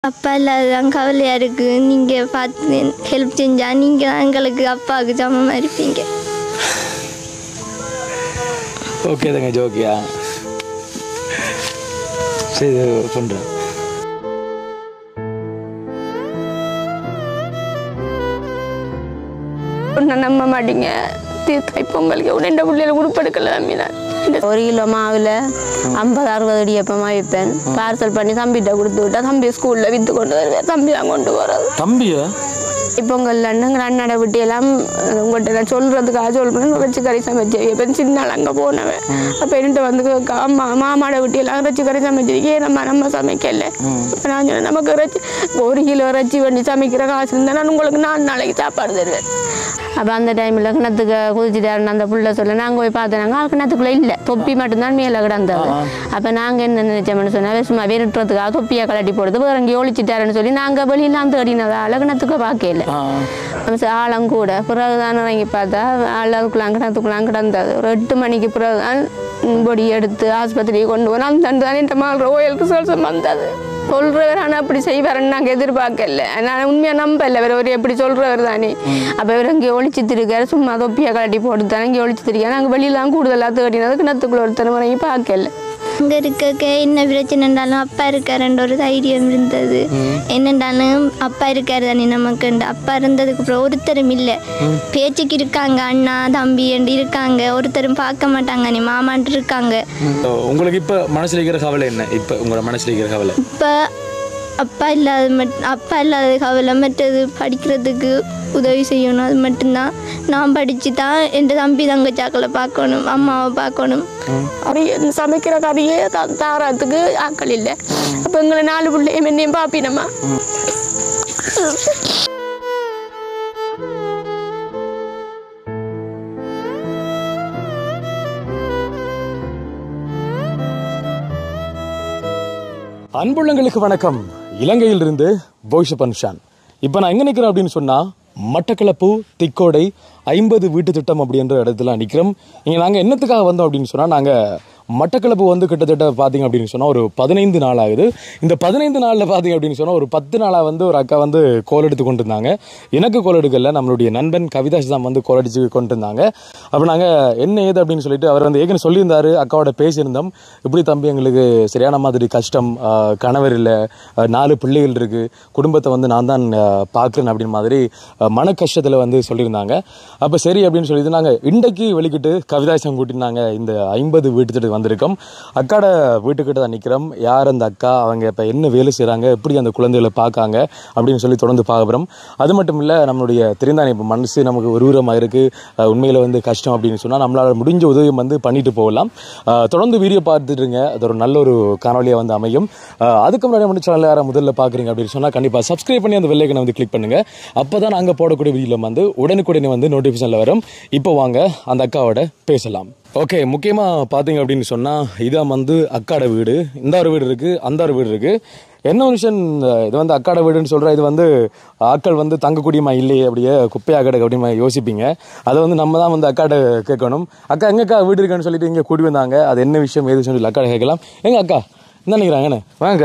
அப்பா இல்லாததான் கவலையாக இருக்குது நீங்கள் பார்த்து ஹெல்ப் செஞ்சால் நீங்கள் தான் எங்களுக்கு அப்பாவுக்கு சமமாக இருப்பீங்க ஓகே தங்கச்சி ஓகேயா சரி பண்ணுறேன் ஒன்றை நம்ப மாட்டீங்க தி- தைப்பொங்கலுக்கு உடனே பிள்ளைகளை உருப்பெடுக்கல மீனான் ஒரு கிலோ மாவில் ஐம்பது அறுபது இடியப்பமா வைப்பேன் பார்சல் பண்ணி தம்பிகிட்ட கொடுத்து விட்டா தம்பி ஸ்கூலில் விற்று கொண்டு வருவேன் தம்பி தான் கொண்டு போகிறது தம்பியா பொங்கல் அண்ணங்க அண்ணாட விட்டு எல்லாம் உங்கள்கிட்ட நான் சொல்கிறதுக்காக சொல்கிறேன் வச்சு கறி சமைச்சு வைப்பேன் சின்ன நாள் அங்கே போனவன் அப்போ என்கிட்ட வந்து கேட்க, அம்மா மாமாட விட்டு எல்லாம் இறைச்சி கறி சமைச்சிருக்கே நம்ம நம்ம சமைக்கல அப்ப நான் சொன்னேன் நமக்கு இறைச்சி ஒரு கிலோ இறைச்சி பண்ணி சமைக்கிற காசு இருந்தால் நான் உங்களுக்கு நாலு நாளைக்கு சாப்பாடு தருவேன் அப்போ அந்த டைமில் கிணத்துக்கு குதிச்சுட்டாருன்னு அந்த புள்ள சொல்ல நாங்கள் போய் பார்த்தோம் நாங்கள் கிணத்துக்குள்ளே இல்லை தொப்பி மட்டும்தான் மேலே கிடந்தது அப்போ நாங்கள் என்ன நினைச்சோம்னு சொன்னால் சும்மா விரட்டுறதுக்காக தொப்பியை கலட்டி போடுறது வேற எங்கேயோ ஒழிச்சிட்டாருன்னு சொல்லி நாங்கள் வெளியெல்லாம் தேடினதால கிணத்துக்கு பார்க்கல ஆழம் கூட பிறகு தான் இறங்கி பார்த்தா ஆள் அதுக்குள்ளாம் கிணத்துக்குள்ளாம் கிடந்தது ஒரு எட்டு மணிக்கு பிறகு தான் பொடி எடுத்து ஆஸ்பத்திரிக்கு கொண்டு போனோம் அந்த தான் என் மகள் ரோயல் ரிசல்ட்ஸ் வந்தது சொல்றவர் ஆனால் அப்படி செய்வாருன்னு நாங்கள் எதிர்பார்க்கல நான் உண்மையாக நம்பல வேற ஒரு எப்படி சொல்றவர் தானே அப்போ இவர் இங்கே ஒழிச்சு திருக்காரு சும்மா தொப்பியை கலட்டி போட்டு தானே இங்கே ஒழிச்சு திருக்காரு நாங்கள் வெளியிலாம் கூடுதலாக தேடினது கிணத்துக்குள்ள ஒருத்தர் வரைங்கி பார்க்கல அங்கே இருக்க என்ன பிரச்சனைண்டாலும் அப்பா இருக்காருன்ற ஒரு தைரியம் இருந்தது என்னண்டாலும் அப்பா இருக்காரு தானே நமக்கு அப்பா இருந்ததுக்கு அப்புறம் ஒருத்தரும் இல்லை பேச்சுக்கு இருக்காங்க அண்ணா தம்பி என்று இருக்காங்க ஒருத்தரும் பார்க்க மாட்டாங்க நீ மாமான்ட்டு இருக்காங்க உங்களுக்கு இப்போ மனசில் இருக்கிற கவலை என்ன இப்போ உங்களோட மனசில் இருக்கிற கவலை இப்போ அப்பா இல்லாத மட் அப்பா இல்லாத கவலை மற்றது படிக்கிறதுக்கு உதவி செய்யணும் அது மட்டும்தான் நான் படித்து தான் என் தம்பி தங்கச்சாக்களை பார்க்கணும் அம்மாவை பார்க்கணும் கறியை சமைக்கிற கறியே தா- தாரத்துக்கு ஆக்கள் இல்லை அப்போ எங்களை நாலு பிள்ளையும் என்னையும் பாப்பினம்மா அன்புள்ளங்களுக்கு வணக்கம் இலங்கையிலிருந்து போய்ஷ பன்ஷான் இப்போ நான் எங்கே நிற்கிறேன் அப்படின்னு சொன்னால் மட்டக்களப்பு திக்கோடை ஐம்பது வீட்டு திட்டம் அப்படின்ற இடத்துல நிற்கிறோம் இங்கே நாங்கள் என்னத்துக்காக வந்தோம் அப்படின்னு சொன்னால் நாங்கள் மட்டக்களப்பு வந்து கிட்டத்தட்ட பார்த்தீங்க அப்படின்னு சொன்னால் ஒரு பதினைந்து நாள் ஆகுது இந்த பதினைந்து நாளில் பார்த்தீங்க அப்படின்னு சொன்னால் ஒரு பத்து நாளாக வந்து ஒரு அக்கா வந்து கோல் எடுத்து கொண்டு இருந்தாங்க எனக்கு கோல் எடுக்கல நம்மளுடைய நண்பன் கவிதாஸ் தான் வந்து கோல் அடிச்சு கொண்டு இருந்தாங்க அப்போ நாங்கள் என்ன ஏது அப்படின்னு சொல்லிட்டு அவர் வந்து ஏற்கனவே சொல்லியிருந்தாரு அக்காவோட பேசியிருந்தோம் இப்படி தம்பி எங்களுக்கு சரியான மாதிரி கஷ்டம் ஆஹ் கணவர் இல்லை ஆஹ் நாலு பிள்ளைகள் இருக்கு குடும்பத்தை வந்து நான் தான் ஆஹ் பார்க்கிறேன் அப்படின்னு மாதிரி ஆஹ் மன கஷ்டத்தில் வந்து சொல்லியிருந்தாங்க அப்போ சரி அப்படின்னு சொல்லிட்டு நாங்கள் இன்றைக்கு வெளிக்கிட்டு கவிதாசம் கூட்டினாங்க இந்த ஐம்பது வீட்டுக்கு வந்திருக்கோம் அக்காட வீட்டுக்கிட்ட தான் நிற்கிறோம் யார் அந்த அக்கா அவங்க இப்போ என்ன வேலை செய்கிறாங்க எப்படி அந்த குழந்தைகளை பார்க்காங்க அப்படின்னு சொல்லி தொடர்ந்து பார்க்குறோம் அது மட்டும் இல்லை நம்மளுடைய தெரிந்தானே இப்போ மனசு நமக்கு உருவமாக இருக்குது உண்மையில் வந்து கஷ்டம் அப்படின்னு சொன்னால் நம்மளால் முடிஞ்ச உதவியும் வந்து பண்ணிட்டு போகலாம் ஆஹ் தொடர்ந்து வீடியோ பார்த்துட்டுருங்க அது ஒரு நல்ல ஒரு காணொலியாக வந்து அமையும் ஆஹ் அதுக்கு முன்னாடி நம்ம சேனல் யாரை முதல்ல பார்க்குறீங்க அப்படின்னு சொன்னால் கண்டிப்பாக சப்ஸ்கிரைப் பண்ணி அந்த வெள்ளைக்கனை வந்து கிளிக் பண்ணுங்கள் அப்போ தான் நாங்கள் போடக்கூடிய வீடியோ வந்து உடனுக்குடனே வந்து நோட்டிஃபிகேஷனில் வரும் இப்போ வாங்க அந்த அக்காவோட பேசலாம் ஓகே முக்கியமாக பார்த்தீங்க அப்படின்னு சொன்னால் இதான் வந்து அக்காட வீடு இந்த ஒரு வீடு இருக்குது அந்த ஒரு வீடு இருக்குது என்ன ஒரு விஷயம் இது வந்து அக்காட வீடுன்னு சொல்கிற இது வந்து ஆட்கள் வந்து தங்கக்கூடியமா இல்லையே அப்படியே குப்பையா கிடக்கு அப்படிமா யோசிப்பீங்க அதை வந்து நம்ம தான் வந்து அக்காட்ட கேட்கணும் அக்கா எங்கக்கா வீடு இருக்குன்னு சொல்லிட்டு இங்கே கூடி வந்தாங்க அது என்ன விஷயம் ஏது சொல்லி அக்காட கேட்கலாம் எங்க அக்கா என்ன நினைக்கிறாங்கண்ணே வாங்க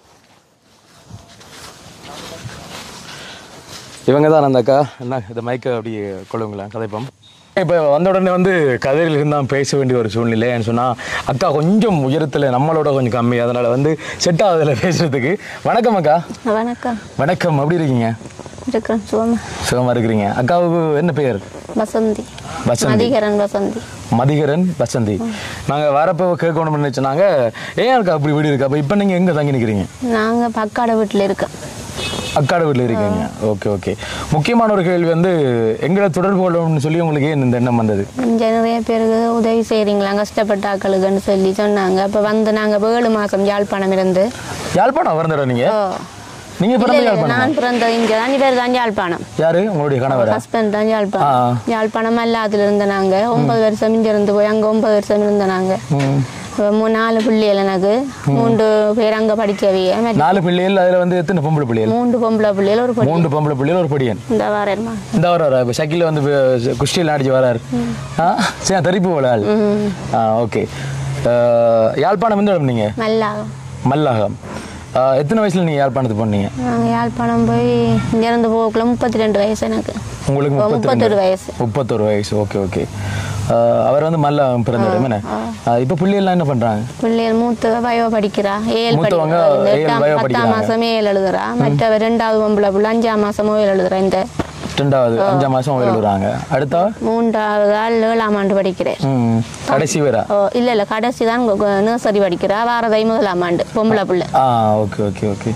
இவங்க தான் அந்த அக்கா என்ன இந்த மைக்கை அப்படி கொள்ளுங்களேன் கதைப்போம் இப்போ வந்த உடனே வந்து கதையில் இருந்தால் பேச வேண்டிய ஒரு சூழ்நிலை ஏன்னு சொன்னால் அக்கா கொஞ்சம் உயரத்தில் நம்மளோட கொஞ்சம் கம்மி அதனால் வந்து செட் ஆகுதில்ல பேசுறதுக்கு வணக்கம் அக்கா வணக்கம் வணக்கம் எப்படி இருக்கீங்க இருக்கிறேன் சுகமா சுகமாக இருக்கிறீங்க அக்காவுக்கு என்ன பெயர் வசந்தி வசந்தி மதிகரன் வசந்தி மதிகரன் வசந்தி நாங்கள் வரப்போ கேட்கணும்னு நினச்சோனாங்க ஏன் அக்கா அப்படி வீடு இருக்கு அப்போ இப்போ நீங்கள் எங்கே தங்கி நிற்கிறீங்க நாங்கள் பக்காட வீட்டில் இருக்கோம் அக்காட வீட்டில் இருக்கீங்க ஓகே ஓகே முக்கியமான ஒரு கேள்வி வந்து எங்களை தொடர்பு கொள்ளணும்னு சொல்லி உங்களுக்கு ஏன் இந்த எண்ணம் வந்தது இங்கே நிறைய பேருக்கு உதவி செய்கிறீங்களா கஷ்டப்பட்ட ஆக்களுக்குன்னு சொல்லி சொன்னாங்க அப்போ வந்து நாங்கள் ஏழு மாதம் யாழ்ப்பாணம் இருந்து யாழ்ப்பாணம் வரந்தடா நீங்க ஓ நீங்க இல்ல, பிறந்த இல்ல, யாழ்ப்பாணம் நான் பிறந்தது இங்கே தான் இவர் தான் யாழ்ப்பாணம் யாரு உங்களுடைய கணவர் ஹஸ்பண்ட் தான் ஆ. யாழ்ப்பாணம் யாழ்ப்பாணம் அல்லாத்துல இருந்த நாங்க ஒன்பது வருஷம் இங்க இருந்து போய் அங்க ஒன்பது வருஷம் இருந்த நாங்க அப்ப மூ- நாலு பிள்ளைகள் எனக்கு மூன்று பேர் அங்க படிக்கவிய மற்ற நாலு பிள்ளைகள் அதுல வந்து எத்தனை பொம்பளை பிள்ளைகள் மூன்று பொம்பளை பிள்ளைகள் ஒரு பொண்ணு மூன்று பொம்பளை பிள்ளைகள் ஒரு படியன் இந்த வாரமா இந்த வர இப்போ சக்கில வந்து குஸ்டியில் அடிச்சு வராரு ஆ சரி தெரிப்பு போல ஆள் ஆ ஓகே யாழ்ப்பாணம் எந்த இடம் நீங்க நல்லா மல்லாகம் ஆஹ், எத்தனை வயசுல நீங்க யாழ்ப்பாணத்துக்கு போனீங்க நாங்கள் யாழ்ப்பாணம் போய் இங்கேருந்து போகக்குள்ள முப்பத்தி ரெண்டு வயசு எனக்கு உங்களுக்கு ஓ, முப்பத்தி முப்பத்தொரு வயசு முப்பத்தொரு வயசு ஓகே ஓகே அவர் வந்து மல்ல பிறந்தவர் என்ன இப்போ பிள்ளைகள்லாம் என்ன பண்றாங்க பிள்ளைகள் மூத்த பயோ படிக்கிறா ஏழு மூத்தவங்க படிக்கிறா ஏழு எட்டாம் bio பத்தாம் படிக்கிறாங்க. மாசம் ஏழு எழுதுறா மற்றவர் ரெண்டாவது பொம்பளை பிள்ளை அஞ்சாம் மாசம் ஏழு எழுதுறா இந்த ரெண்டாவது அஞ்சாம் மாசம் விடுறாங்க அடுத்தா மூன்றாவது ஆள் ஏழாம் ஆண்டு படிக்கிறேன் ம், கடைசி வேறா ஓ இல்லை இல்லை கடைசி தான் நர்சரி படிக்கிறா வாரதை முதலாம் ஆண்டு பொம்பளை பிள்ளை ஆ ஓகே ஓகே ஓகே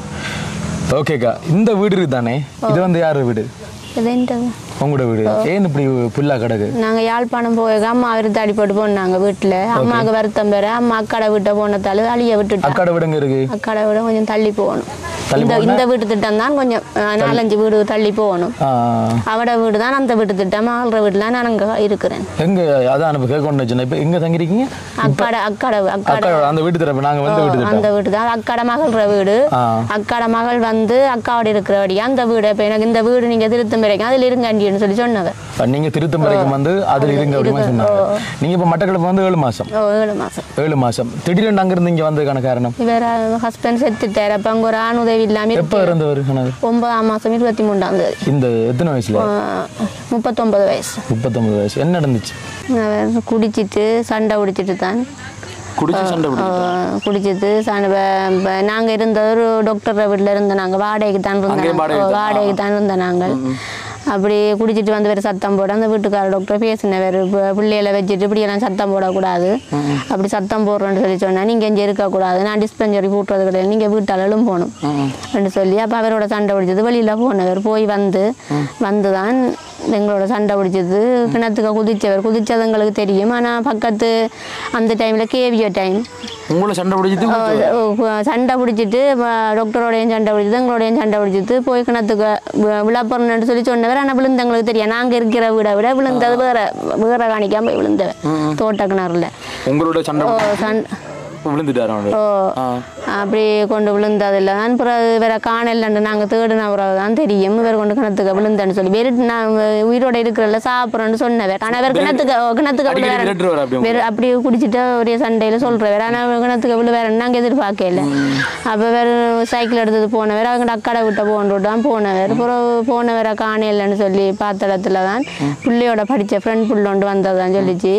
ஓகேக்கா இந்த வீடு இருக்குதானே இது வந்து யார் வீடு இது என்னது? உங்களோட வீடு ஏன் இப்படி புல்லா கிடக்கு நாங்கள் யாழ்ப்பாணம் போய் அம்மா விருத்தாடி போட்டு போனாங்க வீட்டில் அம்மாவுக்கு வருத்தம் பெற அம்மா அக்காடை வீட்டை போனதால அழிய விட்டுட்டா அக்காட வீடுங்க இருக்கு அக்காடை விட கொஞ்சம் தள்ளி போகணும் தள்ளி இந்த இந்த வீட்டு திட்டம் தான் கொஞ்சம் அஹ், நாலஞ்சு வீடு தள்ளி போகணும் ஆ, அவட வீடு தான் அந்த வீட்டு திட்டம் ஆள்ற வீட்டில் நான் அங்கே இருக்கிறேன் எங்க அதான் இப்போ கேட்க ஒன்று வச்சுனா இப்போ எங்க தங்கிருக்கீங்க அக்காடை அக்காடை அக்காடை அக்கா அந்த வீட்டு தரப்பு நாங்க வந்து வீட்டு அந்த வீடு தான் அக்காட மகள்ற வீடு ஆ. அக்காட மகள் வந்து அக்காவோட இருக்கிறபடியா அந்த வீடு இப்போ எனக்கு இந்த வீடு நீங்க திருத்தம் வரைக்கும் அதில் இருங்காண்டின்னு சொல்லி சொன்னவ நீங்க திருத்தம் வரைக்கும் வந்து அதுல இருங்க அப்படின்னு சொன்னாங்க நீங்க இப்போ மட்டக்களப்பு வந்து ஏழு மாசம் ஓ ஏழு மாசம் ஏழு மாசம் திடீர்னு அங்கிருந்து இங்க வந்ததுக்கான காரணம் இவர் ஹஸ்பண்ட் செத்துட்டார் அப்போ அங்கே ஒரு ஆண் உதவி இல்லாமல் எப்போ இருந்தவர் கணவர் ஒன்பதாம் மாசம் இருபத்தி மூன்றாம் தேதி இந்த எத்தனை வயசுல ஆஹ், முப்பத்தொன்பது வயசு முப்பத்தொன்பது வயசு என்ன நடந்துச்சு அவர் குடிச்சிட்டு சண்டை குடிச்சிட்டு தான் குடிச்சு சண்டை ஆஹ், குடிச்சிட்டு சண்டை நாங்கள் இருந்த ஒரு டாக்டர் வீட்டில் இருந்தோம் நாங்கள் வாடகைக்கு தான் அங்கேயும் இருந்தோம் வாடகைக்கு தான். வாடகைக்கு தான் இருந்தோம் நாங்கள் அப்படி குடிச்சிட்டு வந்து வேறு சத்தம் போட அந்த வீட்டுக்கார டாக்டர் பேசினவர் பிள்ளைகளை வச்சுட்டு இப்படியெல்லாம் சத்தம் போடக்கூடாது அப்படி சத்தம் போடுறேன்னு சொல்லி சொன்னா நீங்கள் இங்கே இருக்கக்கூடாது நான் டிஸ்பென்சரி கூட்டுறது கிடையாது நீங்கள் வீட்டாலும் போகணும் அப்படின்னு சொல்லி அப்போ அவரோட சண்டை பிடிச்சது வெளியில் போனவர் போய் வந்து வந்து தான் எங்களோட சண்டை பிடிச்சது கிணத்துக்கு குதிச்சவர் குதிச்சது எங்களுக்கு தெரியும் ஆனால் பக்கத்து அந்த டைமில் கேவியோ டைம் உங்களை சண்டை பிடிச்சது சண்டை பிடிச்சிட்டு டாக்டரோடையும் சண்டை பிடிச்சது எங்களோடையும் சண்டை பிடிச்சிட்டு போய் கிணத்துக்கு வி- விழப்பறணுன்னு சொல்லி சொன்னவர் ஆனால் விழுந்து எங்களுக்கு தெரியும் நாங்கள் இருக்கிற வீடை விட விழுந்தது வேற வேற காணிக்காம போய் விழுந்தவன் தோட்ட கிணறுல உங்களோட சண்டை ஓ சண்டை விழுந்துட்டாரு அவரு. ஓ ஆ. அப்படி கொண்டு விழுந்ததில்ல தான் பிறகு வேற காணலன்னு நாங்கள் தேடின பிறகு தான் தெரியும் இவர் கொண்டு கிணத்துக்கு விழுந்தேன்னு சொல்லி வெறு நான் உயிரோட இருக்கிறல சாப்பிட்றோன்னு சொன்னவர் ஆனால் அவர் கிணத்துக்கு ஓ, கிணத்துக்கு அடிக்கடி விழுவாரு விரட்டுவாரு அப்படி வேறு அப்படி குடிச்சிட்டு ஒரே சண்டையில் சொல்கிறவர் ஆனால் கிணத்துக்கு விழுவாருன்னு நாங்கள் எதிர்பார்க்கல அப்போ வேறு சைக்கிள் எடுத்தது போனவர் அவங்க அக்காடை விட்ட போன்று தான் போனவர் பிறகு போனவரை காணையில்லைன்னு சொல்லி பார்த்த இடத்துல தான் பிள்ளையோட படித்த ஃப்ரெண்ட் புள்ளோண்டு வந்ததான் சொல்லிச்சு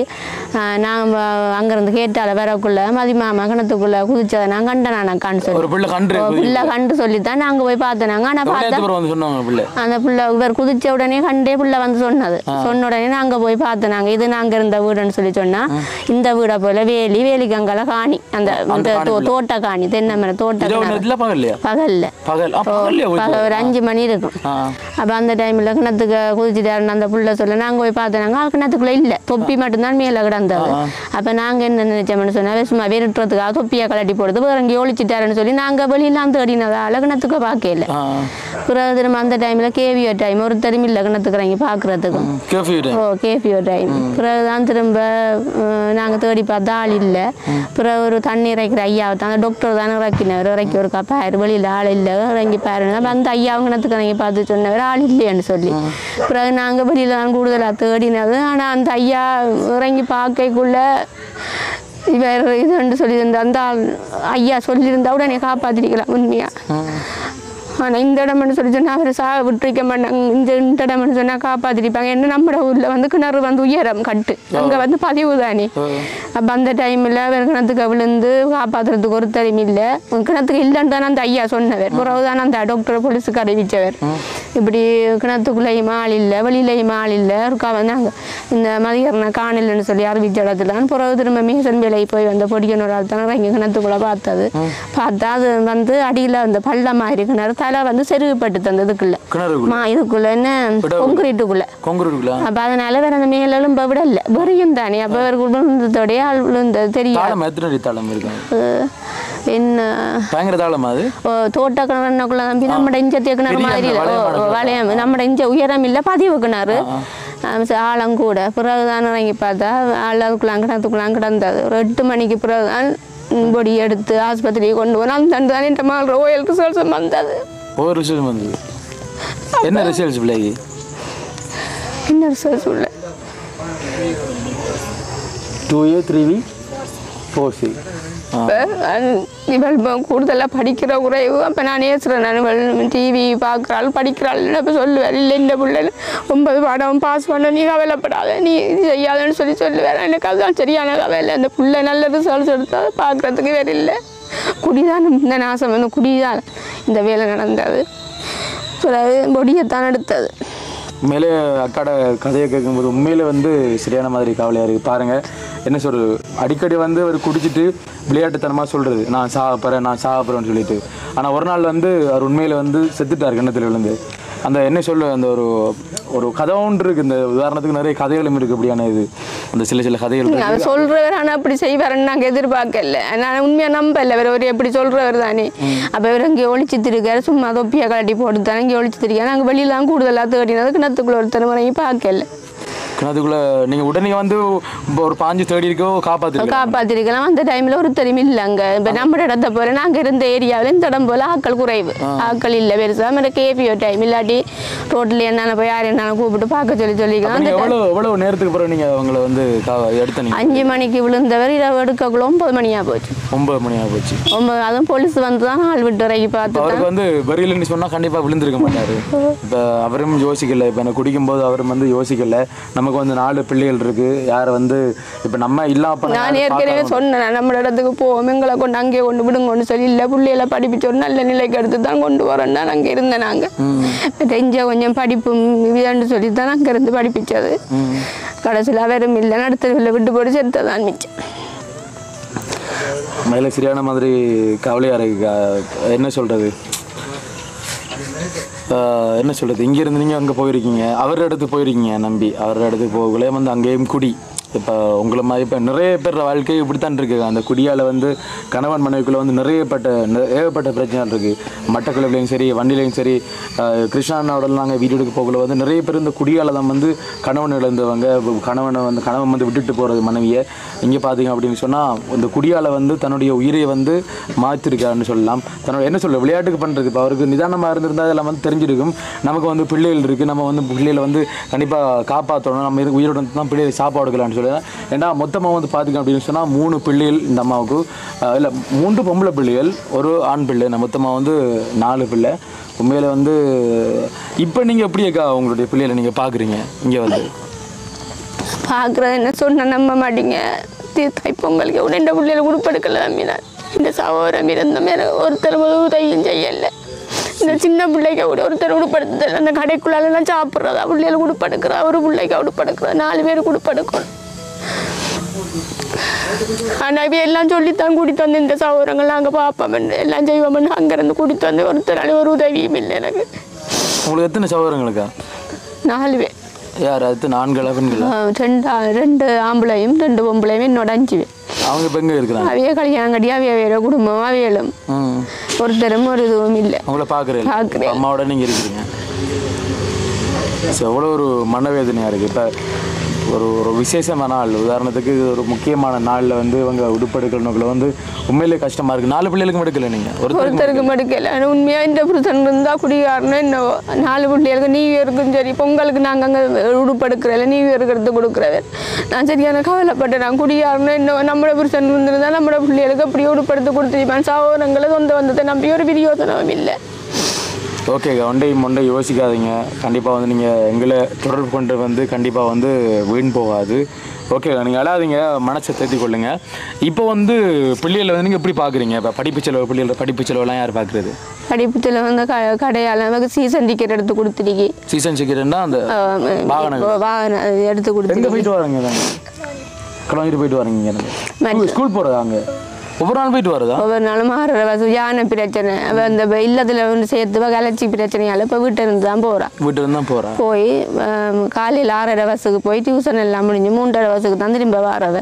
நான் அங்கேருந்து கேட்டால வரக்குள்ள மதிமாமா கிணத்துக்குள்ளே குதிச்சதை நான் கண்டேன் நான் அக்கான்னு ஒரு சொல்லி பிள்ளை கண்டு ஓ, பிள்ளை கண்டு சொல்லி தான் நாங்கள் போய் பார்த்தோனாங்க ஆனால் பார்த்தா நேரத்துக்கு வந்து சொன்னாங்க பிள்ளை அந்த புள்ள இவர் குதிச்ச உடனே கண்டே புள்ள வந்து சொன்னது சொன்ன உடனே நாங்க போய் பார்த்தோம் நாங்க இது நாங்க இருந்த வீடுன்னு சொல்லி சொன்னா இந்த வீடை போல வேலி வேலிக்கங்கால காணி அந்த அந்த தோ- தோட்ட காணி தென்னை மரம் தோட்ட இரவு கிணறு. நேரத்துல பகல்லையா பகல்ல பகல் ஆ, பகல்லையா போய் பகல் ஒரு அஞ்சு மணி இருக்கும் ஆ. அப்ப அந்த டைம்ல கிணத்துக்கு குதிச்சுட்டாருன்னு அந்த புள்ள சொல்ல நாங்க போய் பார்த்தோம் ஆள் கிணத்துக்குள்ள இல்ல தொப்பி மட்டும்தான் மேல கிடந்தது அப்ப நாங்க என்ன நினைச்சோம்னு சொன்னா சும்மா விரட்டுறதுக்காக தொப்பியை கலட்டி போடுறது வேற எங்கேயோ ஒழிச்சிட்டாருன்னு சொல்லி நாங்க வெளியெல்லாம் தேடினதால கிணத்துக்கு பார்க்கல ஆ. பிறகு திரும்ப அந்த டைம்ல கேவியோ டைம் ஒருத்தரும் இல்லை கிணத்துக்கு இறங்கி பார்க்கறதுக்கும் கேஃபி ஓ கேபிஓ டைம் பிறகு தான் திரும்ப நாங்கள் தேடி பார்த்தா ஆள் இல்லை பிறகு ஒரு தண்ணி இறைக்கிற ஐயாவை தான் அந்த டாக்டர் தானே இறக்கினவர் இறக்கி ஒரு பாரு வெளியில் ஆள் இல்லை இறங்கி பாருங்க அப்ப அந்த ஐயா கிணத்துக்கு இறங்கி பார்த்து சொன்னவர் ஆள் இல்லைன்னு சொல்லி பிறகு நாங்கள் வெளியில் தான் கூடுதலாக தேடினது ஆனால் அந்த ஐயா இறங்கி பார்க்கக்குள்ள இவர் இதுன்னு சொல்லியிருந்த அந்த ஆள் ஐயா சொல்லியிருந்தா உடனே காப்பாற்றிருக்கலாம் உண்மையாக ஆனால் இந்த இடம்னு சொல்லி சொன்னால் அவர் சா விட்டுருக்க மாட்டாங்க இந்த இந்த இடம்னு சொன்னால் காப்பாற்றிருப்பாங்க என்ன நம்ம ஊரில் வந்து கிணறு வந்து உயரம் கட்டு அங்கே வந்து பதிவு தானே அப்போ அந்த டைமில் அவர் கிணத்துக்கு விழுந்து காப்பாற்றுறதுக்கு ஒரு தெரியும் இல்லை கிணத்துக்கு இல்லைன்னு தானே அந்த ஐயா சொன்னவர் பிறகு தானே அந்த டாக்டர் போலீஸுக்கு அறிவிச்சவர் இப்படி கிணத்துக்குள்ளேயும் ஆள் இல்லை வெளியிலையும் ஆள் இல்லை இருக்கா வந்தாங்க இந்த மதியரண காணலன்னு சொல்லி அறிவிச்ச இடத்துல தான் பிறகு திரும்ப மீசன் வேலை போய் வந்த பொடிக்கனோட ஆள் தானே இங்கே கிணத்துக்குள்ளே பார்த்தது பார்த்தா அது வந்து அடியில் அந்த பள்ளம் மாதிரி கிணறு தலை வந்து செருகுப்பட்டு தந்தது இதுக்குள்ள கிணறுக்குள்ள மா இதுக்குள்ள என்ன கொங்கிரீட்டுக்குள்ள கொங்குருக்குல அப்போ அதனால வேற அந்த மேலும் இப்போ விடல வெறியும் தானே அப்போ அவர் விழுந்ததோடைய ஆள் விழுந்தது தெரியாது தாளம் எத்தனை அடி தாளம் இருக்காங்க அஹ் என்ன பயங்கர தாளம் அது ஓ, தோட்ட கிணறுக்குள்ள நம்பி நம்ம இஞ்ச கிணறு பெரிய மாதிரி அந்த இல்லை ஓ, வளையம் ஓ, வளையம் நம்ம இஞ்ச உயரம் இல்லை பதிவு கிணறு ஆம், சரி, ஆழம் கூட பிறகுதான் இறங்கி பார்த்தா ஆள் அதுக்குள்ளாம் கிணத்துக்குள்ளாம் கிடந்தது ஒரு எட்டு மணிக்கு பிறகுதான் பொடி எடுத்து ஆஸ்பத்திரியை கொண்டு போனால் அந்த அன்று தான் என் மகள் ஓயல் ரிசல்ட்ஸ் வந்தது ஒரு ரிசல்ட் வந்தது என்ன ரிசல்ட்ஸ் பிள்ளைக்கு என்ன ரிசல்ட்ஸ் உள்ள two A three B four C இப்போ இவள் கூடுதலாக படிக்கிற குறைவு அப்போ நான் ஏசுறேன் நான் இவள் டிவி பார்க்குறாள் படிக்கிறாள் இப்போ சொல்லுவேன் இல்லை இந்த பிள்ளை ஒன்பது பாடம் பாஸ் பண்ண நீ கவலைப்படாத நீ இது செய்யாதன்னு சொல்லி சொல்லுவேன் எனக்கு அதுதான் சரியான கவலை அந்த பிள்ளை நல்ல ரிசல்ட்ஸ் எடுத்தால் பார்க்குறதுக்கு வேறு இல்லை குடிதான் இந்த நாசம் வந்து குடிதான் இந்த வேலை நடந்தது பிறகு பொடியைத்தான் எடுத்தது உண்மையிலே அக்காட கதையை கேட்கும்போது உண்மையிலே வந்து சரியான மாதிரி கவலையாக இருக்குது பாருங்கள் என்ன சொல்கிறது அடிக்கடி வந்து அவர் குடிச்சிட்டு விளையாட்டுத்தனமாக சொல்கிறது நான் சாப்பிட்றேன் நான் சாப்பிட்றேன்னு சொல்லிட்டு ஆனால் ஒரு நாள் வந்து அவர் உண்மையில வந்து செத்துட்டார் கிணத்துல விழுந்து அந்த என்ன சொல்ல அந்த ஒரு ஒரு கதை ஒன்று இருக்குது இந்த உதாரணத்துக்கு நிறைய கதைகளும் இருக்குது அப்படியான இது அந்த சில சில கதைகள் இருக்கு. அவர் சொல்றவர் ஆனால் அப்படி செய்வாருன்னு நாங்கள் எதிர்பார்க்கல நான் உண்மையாக நம்பல இவர் ஒரு எப்படி சொல்றவர் தானே அப்போ இவர் இங்கே ஒழிச்சு திருக்காரு சும்மா தொப்பியை கலட்டி போட்டு தானே இங்கே ஒழிச்சு திருக்காரு நாங்கள் வெளியிலாம் கூடுதலாக தேடினது கிணத்துக்குள்ள ஒருத்தர் முறையும் பார்க்கல கிணத்துக்குள்ள நீங்கள் உடனே வந்து இப்போ ஒரு பாஞ்சு தேடி இருக்கோ காப்பாற்றிருக்கோம் காப்பாத்திருக்கலாம் அந்த டைம்ல ஒரு தெரியும் இல்லை அங்கே இப்போ நம்ம இடத்த போகிற நாங்கள் இருந்த ஏரியாவில் இந்த இடம் போல ஆட்கள் குறைவு ஆட்கள் இல்லை பெருசாக நம்ம கேபிஓ டைம் இல்லாட்டி ரோட்டில் என்னென்ன போய் யார் என்னென்ன கூப்பிட்டு பார்க்க சொல்லி சொல்லிக்கலாம் அந்த எவ்வளோ எவ்வளோ நேரத்துக்கு பிறகு நீங்கள் அவங்கள வந்து கா எடுத்த நீங்கள் அஞ்சு மணிக்கு விழுந்தவர் இரவு எடுக்கக்குள்ள ஒன்பது மணியாக போச்சு ஒன்பது மணி ஆகி போச்சு ஒன்பது அதுவும் போலீஸ் வந்து தான் ஆள் விட்டு இறக்கி பார்த்து அவருக்கு வந்து வெறியிலன்னு சொன்னா கண்டிப்பா விழுந்திருக்க மாட்டாரு இப்ப அவரும் யோசிக்கல இப்ப எனக்கு குடிக்கும்போது அவரும் வந்து யோசிக்கல நமக்கு வந்து நாலு பிள்ளைகள் இருக்கு யார வந்து இப்ப நம்ம இல்லாம நான் ஏற்கனவே சொன்னேன் நம்ம இடத்துக்கு போவோம் எங்களை கொண்டு அங்கேயே கொண்டு விடுங்கன்னு சொல்லி இல்லை பிள்ளைகளை படிப்பிச்சு ஒரு நல்ல நிலைக்கு எடுத்து தான் கொண்டு வரோம் தான் அங்கே இருந்தேன் நாங்கள் தெரிஞ்ச கொஞ்சம் படிப்பும் இதுன்னு சொல்லி தான் அங்கே இருந்து படிப்பிச்சது கடைசியில் அவரும் இல்லை நடுத்தரவில் விட்டு போட்டு செத்ததான் மிச்சம் மேல சரியான மாதிரி கவலையா இருக்கு அஹ் என்ன சொல்றது அஹ் என்ன சொல்றது இங்க இருந்து நீங்க அங்க போயிருக்கீங்க அவர் இடத்துக்கு போயிருக்கீங்க நம்பி அவர் இடத்துக்கு போகக்குள்ளே வந்து அங்கேயும் குடி இப்போ உங்களை மாதிரி இப்போ நிறைய பேர் வாழ்க்கை இப்படித்தான் இருக்கு அந்த குடியால் வந்து கணவன் மனைவிக்குள்ள வந்து நிறையப்பட்ட நி- ஏகப்பட்ட பிரச்சனைகள் இருக்கு மட்டக்குழப்புலையும் சரி வண்டிலையும் சரி அஹ் கிருஷ்ணானோட நாங்கள் வீட்டுக்கு போகல வந்து நிறைய பேர் இந்த குடியால் தான் வந்து கணவன் இழந்தவங்க கணவனை வந்து கணவன் வந்து விட்டுட்டு போகிறது மனைவியை இங்கே பார்த்தீங்க அப்படின்னு சொன்னால் இந்த குடியால் வந்து தன்னுடைய உயிரை வந்து மாற்றிருக்காருன்னு சொல்லலாம் தன்னோட என்ன சொல்ல விளையாட்டுக்கு பண்ணுறது இப்போ அவருக்கு நிதானமாக இருந்திருந்தா அதெல்லாம் வந்து தெரிஞ்சிருக்கும் நமக்கு வந்து பிள்ளைகள் இருக்குது நம்ம வந்து பிள்ளைகளை வந்து கண்டிப்பாக காப்பாற்றணும் நம்ம இரு- உயிரோட தான் பிள்ளைகளை சாப்பாடு கொடுக்கலாம்னு சொல்லலாம் ஏன்னா மொத்தமாக வந்து பார்த்திங்க அப்படின்னு சொன்னால் மூணு பிள்ளைகள் இந்த அம்மாவுக்கு இல்லை மூன்று பொம்பளை பிள்ளைகள் ஒரு ஆண் பிள்ளை நான் மொத்தமாக வந்து நாலு பிள்ளை உண்மையில வந்து இப்போ நீங்கள் எப்படி அக்கா உங்களுடைய பிள்ளைகளை நீங்கள் பார்க்குறீங்க இங்கே வந்து பார்க்குறது என்ன சொன்ன நம்ப மாட்டீங்க தி- தைப்பொங்கலுக்கு கூட இந்த பிள்ளைகளை உடுப்பெடுக்கல மீனான் இந்த சகோதரம் இருந்த மேலே ஒருத்தர் ஒரு உதவியும் செய்யலை இந்த சின்ன பிள்ளைக்கு கூட ஒருத்தர் உடுப்படுத்தல அந்த கடைக்குள்ளாலாம் சாப்பிட்றதா பிள்ளைகள் உடுப்படுக்கிறா ஒரு பிள்ளைக்கு உடுப்படுக்கிறா நாலு பேர் உடுப்படுக்கணும் ஆனால் இவ எல்லாம் சொல்லித்தான் கூட்டிட்டு வந்து இந்த சகோதரங்கள் நாங்கள் பார்ப்போம்னு எல்லாம் செய்வோம்னு அங்கேருந்து கூட்டிட்டு வந்து ஒருத்தரால ஒரு உதவியும் இல்லை எனக்கு உங்களுக்கு எத்தனை சகோதரங்களுக்கா நாலு பேர் யார் அடுத்து நான்களா பெண்களா ஆ, ரெண்டு ஆ- ரெண்டு ஆம்பளையும் ரெண்டு பொம்பளையும் என்னோட அஞ்சு பேர் அவங்க இப்போ எங்கே இருக்கிறாங்க அவைய கல்யாணம் கட்டி அவைய வேற குடும்பம் அவையலும் ம் ஒருத்தரும் ஒரு இதுவும் இல்லை அவங்கள பார்க்குறேன் பார்க்கிறேன். அம்மாவோட நீங்கள் இருக்கிறீங்க ஸோ எவ்வளோ ஒரு மனவேதனையாக இருக்குது இப்போ ஒரு ஒரு விசேஷமான நாள் உதாரணத்துக்கு இது ஒரு முக்கியமான நாளில் வந்து இவங்க உடுப்படுக்கணுக்குள்ள வந்து உண்மையிலே கஷ்டமாக இருக்குது நாலு பிள்ளைகளுக்கும் எடுக்கல நீங்கள் ஒருத்தருக்கு ஒருத்தருக்கு மடுக்கல ஆனால் உண்மையாக இந்த புருஷன் இருந்தால் குடிகாரணும் என்னவோ நாலு பிள்ளைகளுக்கு நியூ இயருக்கும் சரி பொங்கலுக்கு நாங்கள் அங்கே உடுப்படுக்கிறதில்ல நியூ இயருக்கு எடுத்து கொடுக்குறவர் நான் சரியான கவலைப்பட்டேன் நான் குடிகாரணும் என்னவோ நம்மளோட புருஷன் இருந்திருந்தா நம்மளோட பிள்ளைகளுக்கு அப்படி உடுப்படுத்து கொடுத்துருப்பான் சகோதரங்களை சொந்த வந்ததை நம்பி ஒரு பிரியோசனமும் இல்லை ஓகேக்கா ஒன்றையும் ஒன்றை யோசிக்காதீங்க கண்டிப்பாக வந்து நீங்கள் எங்களை தொடர்பு கொண்டு வந்து கண்டிப்பாக வந்து வீண் போகாது ஓகே நீங்கள் அழாதீங்க மனசை தேர்த்திக் கொள்ளுங்க இப்போ வந்து பிள்ளைகளை வந்து நீங்கள் எப்படி பார்க்குறீங்க இப்போ படிப்பு செலவு பிள்ளைகளோட படிப்பு செலவுலாம் யார் பார்க்குறது படிப்புத்தில் வந்து க கடையால் நமக்கு சீசன் டிக்கெட் எடுத்து கொடுத்துருக்கி சீசன் சிக்கிறேன்னா அந்த வாகனங்கள் வாகனம் அது எடுத்து எங்கே கொடுத்துருக்கி போயிட்டு வரீங்க தாங்க கிளம்பிட்டு போயிட்டு வரீங்க மெட்ரோ. ஸ்கூல் போகிறதா அங்கே ஒவ்வொரு நாள் போயிட்டு வரதா ஒவ்வொரு நாளும் மாறுற வசதி யானை பிரச்சனை அவ அந்த இல்லத்தில் வந்து சேர்த்து கலர்ச்சி பிரச்சனையால் இப்போ வீட்டில் இருந்து தான் போகிறான் வீட்டில் இருந்து தான் போகிறேன் போய் காலையில் ஆறரை பஸ்ஸுக்கு போய் டியூஷன் எல்லாம் முடிஞ்சு மூன்றரை பஸ்ஸுக்கு தான் திரும்ப வாரவ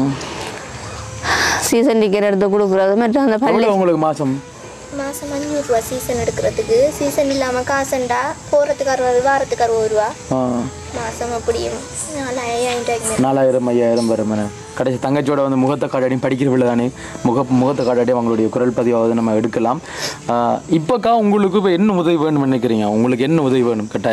சீசன் டிக்கெட் எடுத்து கொடுக்குறது மற்றும் அந்த பள்ளி எவ்வளோ உங்களுக்கு மாதம் மாதம் அஞ்சூறுரூவா சீசன் எடுக்கிறதுக்கு சீசன் இல்லாமல் காசுண்டா போகிறதுக்கு அறுபது வாரத்துக்கு அறுபது ரூபா மாதம் அப்படியும் நாலாயிரம் ரூபாய்க்கு மேலே நாலாயிரம் ஐயாயிரம் வரும் மேடம் கடைசி தங்கச்சியோட வந்து முகத்தை காட்டாடி படிக்கிற பிள்ளை தானே முக முகத்தை காட்டாடி அவங்களுடைய குரல் பதிவாவது நம்ம எடுக்கலாம் ஆஹ் இப்போக்கா உங்களுக்கு இப்போ என்ன உதவி வேணும்னு நினைக்கிறீங்க உங்களுக்கு என்ன உதவி வேணும் கட்டாயம்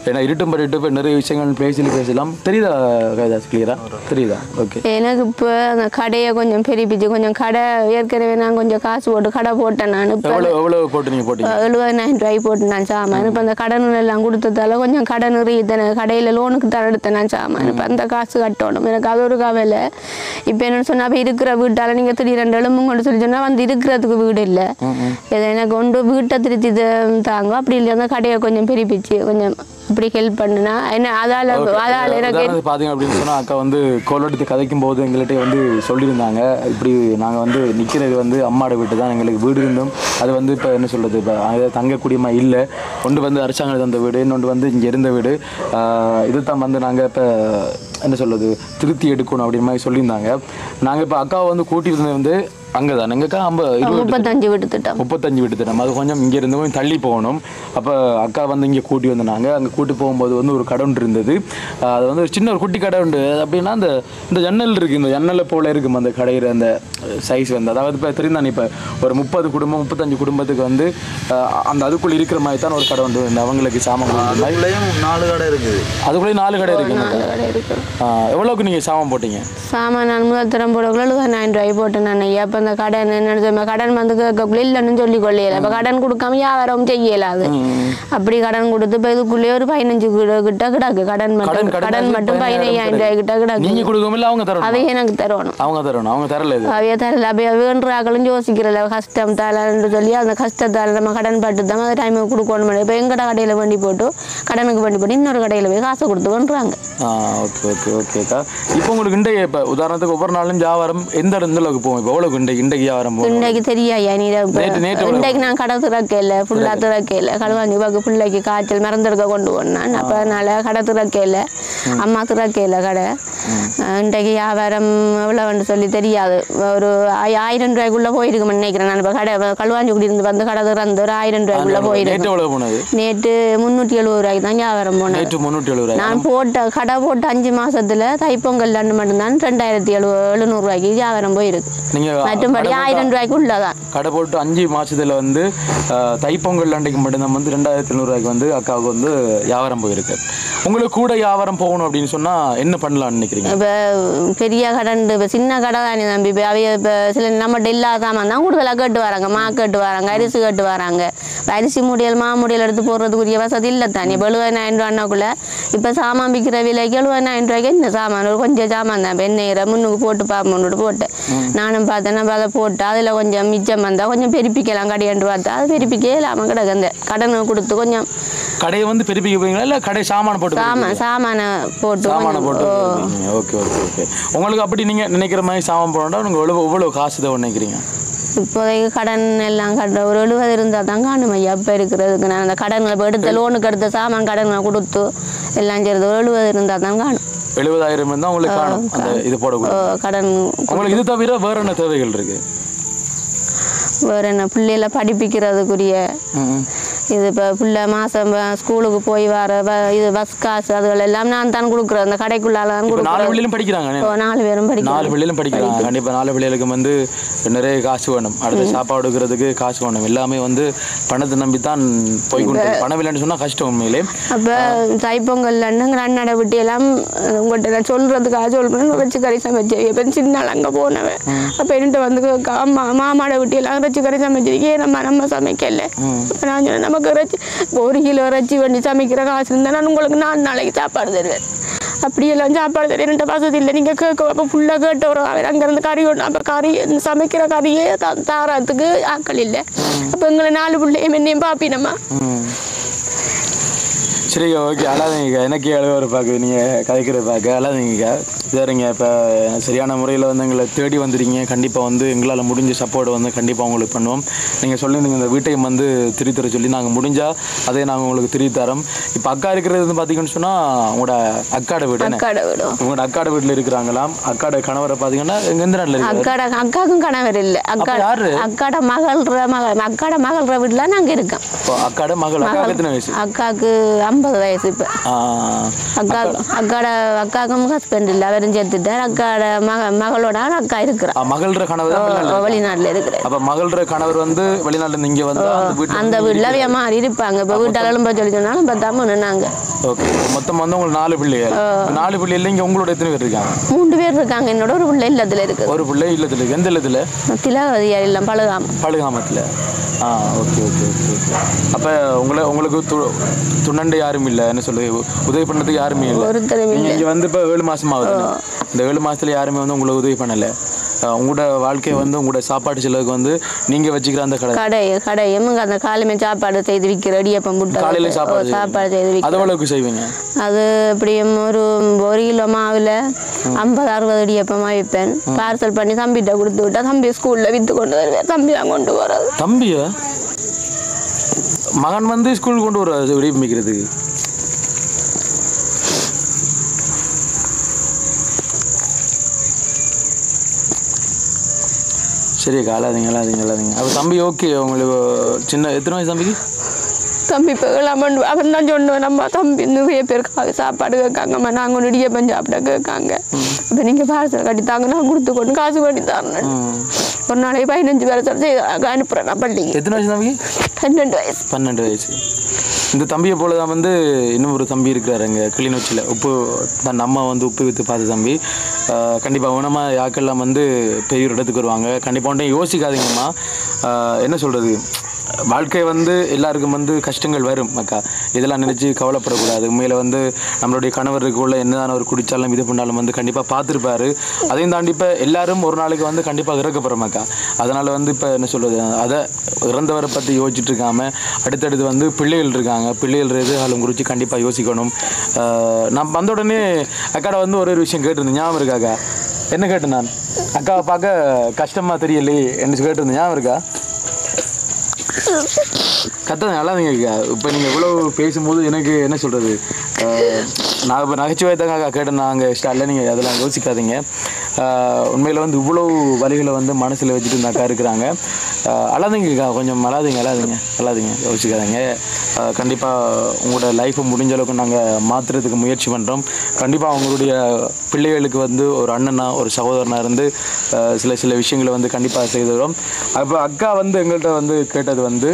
ஏன்னா இருட்டும் பட்டு இப்போ நிறைய விஷயங்கள் பேசி பேசலாம் தெரியுதா கைதாஸ் கிளியரா தெரியுதா ஓகே எனக்கு இப்போ அந்த கடையை கொஞ்சம் பெருப்பிச்சு கொஞ்சம் கடை ஏற்கனவே நான் கொஞ்சம் காசு போட்டு கடை போட்டேன் நான் இப்போ எவ்வளோ எவ்வளோ போட்டு நீங்கள் போட்டீங்க எழுபதாயிரம் ரூபாய் போட்டு நான் சாமான் இப்போ அந்த கடன் எல்லாம் கொடுத்ததால கொஞ்சம் கடன் நிறைய கடையில் லோனுக்கு தான் எடுத்தேன் நான் சாமான் இப்போ அந்த காசு கட்டணும் எனக்கு அது ஒரு கவலை இப்போ என்ன சொன்னா இப்போ இருக்கிற வீட்டால் நீங்கள் திடீரெண்டு எலும்பும் கொண்டு சொல்லி சொன்னால் வந்து இருக்கிறதுக்கு வீடு இல்லை இதை எனக்கு கொண்டு வீட்டை திருத்தி த- தாங்க அப்படி இல்லைன்னா கடையை கொஞ்சம் பெருப்பிச்சு கொஞ்சம் அப்படி ஹெல்ப் பண்ணுனா என்ன அதால் அதால் எனக்கு உதாரணத்துக்கு பார்த்தீங்க அப்படின்னு சொன்னால் அக்கா வந்து கோலெடுத்து கதைக்கும் போது எங்கள்கிட்ட வந்து சொல்லியிருந்தாங்க இப்படி நாங்கள் வந்து நிற்கிறது வந்து அம்மாட வீட்டு தான் எங்களுக்கு வீடு இருந்தோம் அது வந்து இப்போ என்ன சொல்கிறது இப்போ அது தங்கக்கூடியமா இல்லை ஒன்று வந்து அரசாங்கம் தந்த வீடு இன்னொன்று வந்து இங்கே இருந்த வீடு ஆஹ் இது தான் வந்து நாங்கள் இப்போ என்ன சொல்கிறது திருத்தி எடுக்கணும் அப்படின்ற மாதிரி சொல்லியிருந்தாங்க நாங்கள் இப்போ அக்காவை வந்து கூட்டி இருந்தது வந்து அங்கே தான் எங்கக்கா ஐம்பது இருபது முப்பத்தஞ்சு வீட்டு திட்டம் முப்பத்தஞ்சு வீட்டு திட்டம் அது கொஞ்சம் இங்கே இருந்து கொஞ்சம் தள்ளி போகணும் அப்போ அக்கா வந்து இங்கே கூட்டி வந்தாங்க அங்கே கூட்டி போகும்போது வந்து ஒரு கடை ஒன்று இருந்தது ஆஹ் அது வந்து ஒரு சின்ன ஒரு குட்டி கடை உண்டு அது அப்படின்னா அந்த இந்த ஜன்னல் இருக்குது இந்த ஜன்னலை போல இருக்கும் அந்த கடையில் அந்த சைஸ் வந்து அதாவது இப்போ தெரிந்தானே இப்போ ஒரு முப்பது குடும்பம் முப்பத்தஞ்சு குடும்பத்துக்கு வந்து ஆஹ் அந்த அதுக்குள்ளே இருக்கிற மாதிரி தான் ஒரு கடை உண்டு இந்த அவங்களுக்கு சாமான் கொடுக்குற மாதிரி அதுக்குள்ளேயும் நாலு கடை இருக்குது அதுக்குள்ளேயே நாலு கடை இருக்கு நாலு கடை இருக்கு எவ்வளோக்கு நீங்கள் சாமான் போட்டீங்க சாமான் நான் முதல் தரம் போடக்குள்ள எழுபதாயிரம் ரூபாய் போட்டேன் நான் ஐயா அப்போ அந்த கடன் என்ன கடன் வந்து கேட்கக்குள்ள இல்லைன்னு சொல்லி கொள்ளையில இப்போ கடன் கொடுக்காம வியாபாரம் செய்யலாது அப்படி கடன் கொடுத்து இப்போ இதுக்குள்ளேயே ஒரு பதினஞ்சு கிட்ட கிட்ட கிடக்கு கடன் மட்டும் கடன் கடன் மட்டும் பதினையாயிரம் ரூபாய் கிட்ட கிடக்கு நீங்கள் கொடுக்கவும் இல்லை அவங்க தரணும் அவை எனக்கு தரணும் அவங்க தரணும் அவங்க தரல இது அவைய தரல அவைய வேண்டுறாக்களும் யோசிக்கிறல கஷ்டம் தரலன்னு சொல்லி அந்த கஷ்டத்தால் நம்ம கடன் பட்டு தான் அந்த டைம் கொடுக்கணும் இப்போ எங்கட கடையில் வண்டி போட்டு கடனுக்கு வண்டி போட்டு இன்னொரு கடையில் போய் காசை கொடுத்து வேண்டுறாங்க ஆ ஓகே ஓகே ஓகேக்கா இப்போ உங்களுக்கு இன்றைய இப்போ உதாரணத்துக்கு ஒவ்வொரு நாளும் வியாபாரம் எந்த எந்த அளவுக்கு போகும் இப்போ எவ்வளோக்கு இன்றைக்கு இன்றைக்கு வியாபாரம் போகும் இன்றைக்கு தெரியாயா நீ தான் இப்ப- நேற்று- நேற்று எவ்வளவு? இன்றைக்கு நான் கடை திறக்கையில் ஃபுல்லாக திறக்கையில் கழுவாஞ்சி பாக்கு பிள்ளைக்கு காய்ச்சல் மறந்துருக்க கொண்டு போனான் அப்போ அதனால கடை திறக்கையில் அம்மா திறக்கையில் கடை அஹ் இன்றைக்கு வியாபாரம் எவ்வளோன்னு சொல்லி தெரியாது ஒரு ஆய்- ஆயிரம் ரூபாய்க்குள்ளே போயிருக்குமே நினைக்கிறேன் நான் இப்போ கடை களுவாஞ்சி குடியிருந்து வந்து கடை திறந்து ஒரு ஆயிரம் ரூபாய்க்குள்ளே நேற்று போயிருக்கு எவ்வளவு போனது நேற்று முந்நூற்றி எழுபது ரூபாய்க்கு தான் வியாபாரம் போனேன் நேற்று முந்நூற்றி எழுபது ரூபாய் நான் போட்ட கடை போட்ட அஞ்சு மாசத்துல தைப்பொங்கல் ரெண்டு மட்டும்தான் ரெண்டாயிரத்தி எழு எழுநூறு ரூபாய்க்கு வியாபாரம் போயிருக்கு நீங்க மற்றும்படி கடை ஆயிரம் ரூபாய்க்கு உள்ளதான் கடை போட்டு அஞ்சு மாசத்துல வந்து அஹ், தைப்பொங்கல் அன்றைக்கு மட்டும்தான் வந்து ரெண்டாயிரத்தி ரூபாய்க்கு வந்து அக்காவுக்கு வந்து வியாபாரம் போயிருக்கு உங்களுக்கு கூட வியாபாரம் போகணும் அப்படின்னு சொன்னா என்ன பண்ணலாம்னு நினைக்கிறீங்க இப்போ பெரிய கடன் இப்போ சின்ன கடை தானே தம்பி இப்போ அவைய இப்போ சில நம்மகிட்ட இல்லாத சாமான் தான் கூடுதலாக கேட்டு வராங்க மா கேட்டு வராங்க அரிசி கேட்டு வராங்க இப்ப அரிசி முடியல் மா முடியல் எடுத்து போடுறதுக்குரிய வசதி இல்லை தானே இப்போ எழுபதாயிரம் ரூபான்னாக்குள்ள இப்போ சாமான் விற்கிற விலைக்கு எழுபதாயிரம் ரூபாய்க்கு இந்த சாமான் ஒரு கொஞ்சம் சாமான் தான் இப்போ எண்ணெய் முன்னுக்கு போட்டு பாப்போன்னு போட்டேன் நானும் பார்த்தேன் நம்ம அதை போட்டு அதில் கொஞ்சம் மிச்சம் வந்தால் கொஞ்சம் பெருப்பிக்கலாம் கடையாண்டு பார்த்தா அது பெருப்பிக்கே இல்லாமல் கிடக்கு அந்த கடனை கொடுத்து கொஞ்சம் கடையை வந்து பெருப்பிக்க போவீங்களா இல்ல கடை சாமான போட்டு சாமான் சாமானை போட்டு சாமான கொஞ்சம் போட்டு ஓ. ஓகே ஓகே ஓகே உங்களுக்கு அப்படி நீங்க நினைக்கிற மாதிரி சாமான் போனோம்னா உங்களுக்கு எவ்வளவு எவ்வளவு காசு தேவை நினைக்கிறீங்க இப்போதைக்கு கடன் எல்லாம் கட்ட ஒரு எழுபது இருந்தால் தான் காணும் ஐயா இப்போ இருக்கிறதுக்கு நான் அந்த கடன்களை இப்போ எடுத்த லோனுக்கு எடுத்த சாமான் கடனை கொடுத்து எல்லாம் செய்கிறது ஒரு எழுபது இருந்தால் தான் காணும் எழுபதாயிரம் இருந்தால் உங்களுக்கு காணும் அந்த இது ஓ, போடக்கூடாது கடன் உங்களுக்கு இது தவிர வேற என்ன தேவைகள் இருக்கு வேறு என்ன பிள்ளைகளை படிப்பிக்கிறதுக்குரிய ம். இது இப்போ பிள்ளை மாதம் ஸ்கூலுக்கு போய் வர வ- இது பஸ் காசு அதுகள் எல்லாம் நான் தான் கொடுக்குறேன் அந்த கடைக்குள்ளால தான் இப்ப நாலு கொடுக்குறேன் பிள்ளைகளும் படிக்கிறாங்க ஓ, நாலு பேரும் நாலு படிக்கிறோம் பிள்ளைகளும் படிக்கிறாங்க கண்டிப்பா நாலு பிள்ளைகளுக்கு வந்து நிறைய காசு வேணும் அடுத்து சாப்பாடு எடுக்கிறதுக்கு காசு வேணும் எல்லாமே வந்து பணத்தை நம்பி தான் போய்கொண்டு பணம் இல்லைன்னு சொன்னா கஷ்டம் உண்மையிலே அப்போ தைப்பொங்கல் அண்ணாடை விட்டு எல்லாம் உங்கள்கிட்ட நான் சொல்கிறதுக்காக சொல்கிறேன் வச்சு கறி சமைச்சு இப்போ சின்ன நாள் அங்கே போனவன் அப்போ என்கிட்ட வந்து கேக்கா, அம்மா மாமாடை விட்டு எல்லாம் வச்சு கறி சமைச்சிருக்கே நம்ம நம்ம சமைக்கல அப்போ நான் சொன்னேன் நமக்கு இறைச்சி ஒரு கிலோ இறைச்சி வண்டி சமைக்கிற காசு இருந்தால் நான் உங்களுக்கு நாலு நாளைக்கு சாப்பாடு தருவேன் அப்படியெல்லாம் சாப்பாடு தருவேன் என்கிட்ட வசதி இல்லை நீங்கள் கேட்க அப்போ ஃபுல்லாக கேட்டு வரும் அவர் அங்கேருந்து கறி ஒன்று அப்போ கறி சமைக்கிற கறியே தா தாரத்துக்கு ஆக்கள் இல்லை அப்போ எங்களை நாலு பிள்ளையும் என்னையும் பாப்பினம்மா ம். சரி ஓகே அழாதீங்க எனக்கே அழுக ஒரு பார்க்கு நீங்கள் கதைக்கிற பார்க்க அழாதீங்க சரிங்க இப்போ சரியான முறையில் வந்து எங்களை தேடி வந்துடுங்க கண்டிப்பாக வந்து எங்களால் முடிஞ்ச சப்போர்ட் வந்து கண்டிப்பாக உங்களுக்கு பண்ணுவோம் நீங்கள் சொல்லியிருந்தீங்க இந்த வீட்டையும் வந்து திரி தர சொல்லி நாங்கள் முடிஞ்சால் அதை நாங்கள் உங்களுக்கு திரி தரோம் இப்போ அக்கா இருக்கிறது வந்து பார்த்தீங்கன்னு சொன்னால் உங்களோட அக்காட வீடு என்ன? அக்காடை விடும் உங்களோட அக்காட வீட்டில் இருக்கிறாங்களாம் அக்காட கணவரை பார்த்தீங்கன்னா எங்க எந்த நாட்டில் இருக்காரு அக்காட அக்காக்கும் கணவர் இல்லை அக்கா யாரு? அக்காட மகள்ற மகள் அக்காட மகள்ற வீட்டில் நாங்கள் இருக்கோம் இப்போ அக்காட மகள் அக்காவுக்கு எத்தனை வயசு அக்காவுக்கு ஐம்பது வயசு இப்போ ஆ, அக்கா அக்காட அக்காவுக்கும் ஹஸ்பண்ட் இல்லை அவர் கணவரும் சேர்த்துட்டார் அக்காட மக மகளோட அக்கா இருக்கிறா ஆ, மகள்ற கணவர் தான் வெளிநாட்டுல இருக்காங்க. வெளிநாட்டுல இருக்கிறேன் அப்ப மகள்ற கணவர் வந்து வெளிநாட்டுல இருந்து இங்க வந்து அந்த வீட்டுல அந்த வீட்டில் அவைய மாறி இருப்பாங்க இப்போ வீட்டாலும் போய் சொல்லி சொன்னாலும் பத்தாம நின்னாங்க ஓகே மொத்தம் வந்து உங்களுக்கு நாலு பிள்ளைகள் இப்ப நாலு பிள்ளைல இங்க உங்களோட எத்தனை பேர் இருக்காங்க மூன்று பேர் இருக்காங்க என்னோட ஒரு பிள்ளை இல்லத்துல இருக்குது ஒரு பிள்ளை இல்லத்துல இருக்கு. எந்த இல்லத்துல திலகவதியார் இல்லம் பழகாம பழுகாமத்துல ஆ ஓகே ஓகே ஓகே ஓகே அப்ப உங்களை உங்களுக்கு து- துணண்டு யாரும் இல்ல என்ன சொல்றது உதவி பண்ணதுக்கு யாருமே இல்ல ஒருத்தரும் நீங்க இங்க வந்து இப்ப ஏழு மாசம் ஆகுது இந்த ஏழு மாசத்துல யாருமே வந்து உங்களுக்கு உதவி பண்ணல அஹ் உங்களோட வாழ்க்கையை வந்து உங்களோட சாப்பாடு செலவுக்கு வந்து நீங்க வச்சுக்கிற அந்த கடை கடை கடையும் அங்கே காலையுமே சாப்பாடு செய்து விற்கிற இடியப்பம் முட்டை காலையில ஓ, சாப்பாடு சாப்பாடு செய்து விற்கிற அதவளவுக்கு செய்வீங்க அது எப்படியும் ஒரு ஒரு கிலோ மாவில் ஐம்பது அறுபது இடியப்பமாக விற்பேன் பார்சல் பண்ணி தம்பிகிட்ட கொடுத்து விட்டா தம்பி ஸ்கூலில் விற்று கொண்டு வருவேன் தம்பி தான் கொண்டு போகிறது தம்பியா மகன் வந்து ஸ்கூல் கொண்டு வர விடிப்பிக்கிறதுக்கு சரி அழாதீங்க அழாதீங்க அழாதீங்க அப்போ தம்பி ஓகே உங்களுக்கு சின்ன எத்தனை வயசு தம்பிக்கு தம்பி இப்போ அவன் அவன் தான் சொன்னோம் நம்ம தம்பி நிறைய பேருக்காக சாப்பாடு கேட்காங்கம்மா நாங்கள் ஒன்று இடியப்பம் சாப்பிட கேட்காங்க இப்போ நீங்கள் பார்சல் கட்டி தாங்க நான் கொடுத்து கொண்டு காசு பண்ணி தரேன் ஒரு நாளைக்கு பதினஞ்சு பேரை சொல்லி அனுப்புகிறேன் நான் பள்ளிக்கு எத்தனை வயசு தம்பிக்கு பன்னெண்டு வயசு பன்னெண்டு வயசு இந்த தம்பியை போல தான் வந்து இன்னும் ஒரு தம்பி இருக்கிறாரு அங்கே கிளிநொச்சியில் உப்பு தன் அம்மா வந்து உப்பு விற்று பார்த்த தம்பி கண்டிப்பாக உணமாக யாக்கெல்லாம் வந்து பெரிய ஒரு இடத்துக்கு வருவாங்க கண்டிப்பாக ஒன்றையும் யோசிக்காதீங்கம்மா ஆஹ் என்ன சொல்கிறது வாழ்க்கை வந்து எல்லாருக்கும் வந்து கஷ்டங்கள் வரும் அக்கா இதெல்லாம் நினச்சி கவலைப்படக்கூடாது உண்மையில் வந்து நம்மளுடைய கணவருக்குள்ள என்னதான் அவர் குடித்தாலும் இது பண்ணாலும் வந்து கண்டிப்பாக பார்த்துருப்பாரு அதையும் தாண்டி இப்போ எல்லாரும் ஒரு நாளைக்கு வந்து கண்டிப்பாக இறக்கப்படுறோம் அக்கா அதனால் வந்து இப்போ என்ன சொல்கிறது அதை இறந்தவரை பற்றி யோசிச்சுட்டு இருக்காம அடுத்தடுத்து வந்து பிள்ளைகள் இருக்காங்க பிள்ளைகள் எதிர்காலம் குறித்து கண்டிப்பாக யோசிக்கணும் ஆஹ் நான் வந்த உடனே அக்காட வந்து ஒரு ஒரு விஷயம் கேட்டிருந்தேன் ஞாபகம் இருக்காக்கா என்ன கேட்டேன் நான் அக்காவை பார்க்க கஷ்டமாக தெரியலையே என்று கேட்டிருந்தேன் ஞாபகம் இருக்கா கத்த நல்லா நீங்க இப்போ நீங்கள் இவ்வளோ பேசும்போது எனக்கு என்ன சொல்கிறது நான் இப்போ நகைச்சுவை தாங்க கேட்டேன் நாங்கள் ஸ்டாலில் நீங்கள் அதெல்லாம் யோசிக்காதீங்க உண்மையில் வந்து இவ்வளோ வழிகளை வந்து மனசில் வச்சுட்டு இந்த அக்கா இருக்கிறாங்க அழாதீங்கக்கா கொஞ்சம் அழாதீங்க அழாதீங்க அழாதீங்க யோசிக்காதீங்க கண்டிப்பாக உங்களோட லைஃப்பை முடிஞ்ச அளவுக்கு நாங்கள் மாற்றுறதுக்கு முயற்சி பண்ணுறோம் கண்டிப்பாக அவங்களுடைய பிள்ளைகளுக்கு வந்து ஒரு அண்ணனா ஒரு சகோதரனாக இருந்து அஹ், சில சில விஷயங்களை வந்து கண்டிப்பாக செய்துகிறோம் அப்போ அக்கா வந்து எங்கள்கிட்ட வந்து கேட்டது வந்து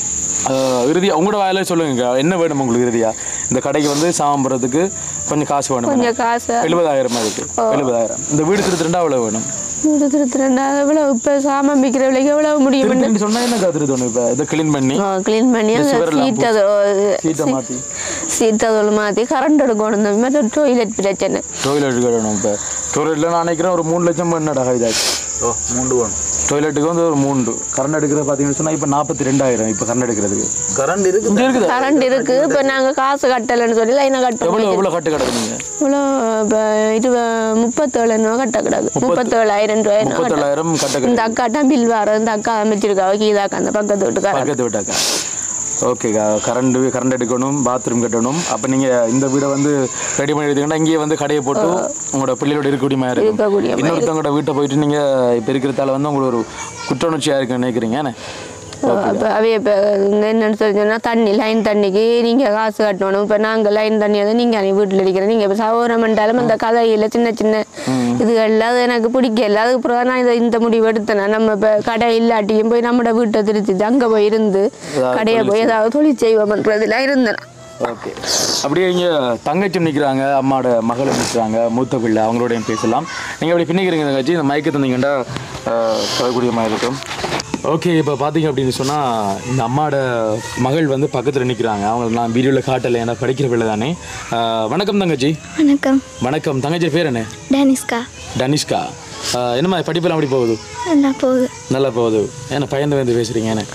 ஆஹ் இறுதியா உங்களோட வாயில சொல்லுங்க என்ன வேணும் உங்களுக்கு இறுதியா இந்த கடைக்கு வந்து சாம்புறதுக்கு கொஞ்சம் காசு வேணும் கொஞ்சம் காசு எழுபதாயிரம் இருக்கு எழுபதாயிரம் இந்த வீடு திருத்தி ரெண்டா எவ்வளவு வேணும் நூறு திருத்தி ரெண்டாவது எவ்வளவு இப்போ சாமான் விற்கிற விலைக்கு எவ்வளவு முடியும் திருத்தி சொன்னா என்ன காத்திருத்து ஒன்று இப்போ இதை க்ளீன் பண்ணி க்ளீன் பண்ணி அந்த சுவரெல்லாம் சீட் அது சீட்டை மாற்றி சீட் அதில் மாற்றி கரண்ட் எடுக்கணும் இந்த மாதிரி டொய்லெட் பிரச்சனை டொய்லெட்டுக்கு வேணும் இப்போ டொய்லெட்டில் நான் நினைக்கிறேன் ஒரு மூணு லட்சம் என்னடா இதாச்சு ஓ மூண்டு வேணும் டொய்லெட்டுக்கு வந்து ஒரு மூன்று கரண்ட் எடுக்கிறது பார்த்தீங்கன்னு சொன்னால் இப்போ நாற்பத்தி ரெண்டாயிரம் இப்போ கரண்ட் எடுக்கிறதுக்கு கரண்ட் இருக்கு இங்கே இருக்குது கரண்ட் இருக்கு இப்போ நாங்கள் காசு கட்டலைன்னு சொல்லி லைனை கட்ட எவ்வளோ எவ்வளோ கட்டு கிடக்குறீங்க இவ்வளோ இப்போ இது முப்பத்தேழு ரூபா கட்ட கிடக்கு முப்பத்தேழாயிரம் ரூபாய் கட்ட முப்பத்தேழாயிரம் கட்ட கிடக்கு இந்த அக்காட்டா பில் வர இந்த அக்கா அமைச்சிருக்காவ கீதாக்கா அந்த பக்கத்து வீட்டுக்காரன் பக்கத்து வீட்டாக்கா ஓகேக்கா கரண்ட் கரண்ட் எடுக்கணும் பாத்ரூம் கட்டணும் அப்போ நீங்கள் இந்த வீடை வந்து ரெடி பண்ணி எடுத்தீங்கன்னா இங்கேயே வந்து கடையை போட்டு உங்களோட பிள்ளைகளோட இருக்கக்கூடியமா இருக்கக்கூடிய இருக்கும் இன்னொருத்தவங்களோட வீட்டை போயிட்டு நீங்கள் இப்போ இருக்கிறதால வந்து உங்களுக்கு ஒரு குற்ற உணர்ச்சியாக இருக்குன்னு நினைக்கிறீங்க என்ன அப்போ அவைய இப்போ என்னன்னு சொல்லி சொன்னால் தண்ணி லைன் தண்ணிக்கு நீங்கள் காசு கட்டணும் இப்போ நாங்கள் லைன் தண்ணி வந்து நீங்கள் அன்னைக்கு வீட்டில் அடிக்கிறோம் நீங்கள் இப்போ சகோதரம் பண்ணாலும் அந்த கதையில் சின்ன சின்ன இதுகளில் அது எனக்கு பிடிக்கல அதுக்கு பிறகு நான் இதை இந்த முடிவு எடுத்தேன் நம்ம இப்போ கடை இல்லாட்டியும் போய் நம்மளோட வீட்டை திருத்திட்டு அங்கே போய் இருந்து கடையை போய் ஏதாவது தொழில் செய்வோம்ன்றதுல இருந்தேன் ஓகே அப்படியே இங்கே தங்கச்சி நிற்கிறாங்க அம்மாவோட மகளும் நிற்கிறாங்க மூத்த பிள்ளை அவங்களோடையும் பேசலாம் நீங்கள் அப்படி பின்னிக்கிறீங்க தங்கச்சி இந்த மயக்க தந்தீங்கன்னா கலக்கூடிய மாதிரி இருக்கும் ஓகே இப்போ பார்த்தீங்க அப்படின்னு சொன்னால் இந்த அம்மாவோட மகள் வந்து பக்கத்தில் நிற்கிறாங்க அவங்க நான் வீடியோவில் காட்டலை ஏன்னா படிக்கிற பிள்ளை தானே அஹ், வணக்கம் தங்கச்சி வணக்கம் வணக்கம் தங்கச்சி பேர் என்ன டேனிஸ்கா டனிஷ்கா அஹ், என்னம்மா படிப்பெல்லாம் அப்படி போகுது நல்லா போகுது நல்லா போகுது ஏன்னா பயந்து வந்து பேசுகிறீங்க என்ன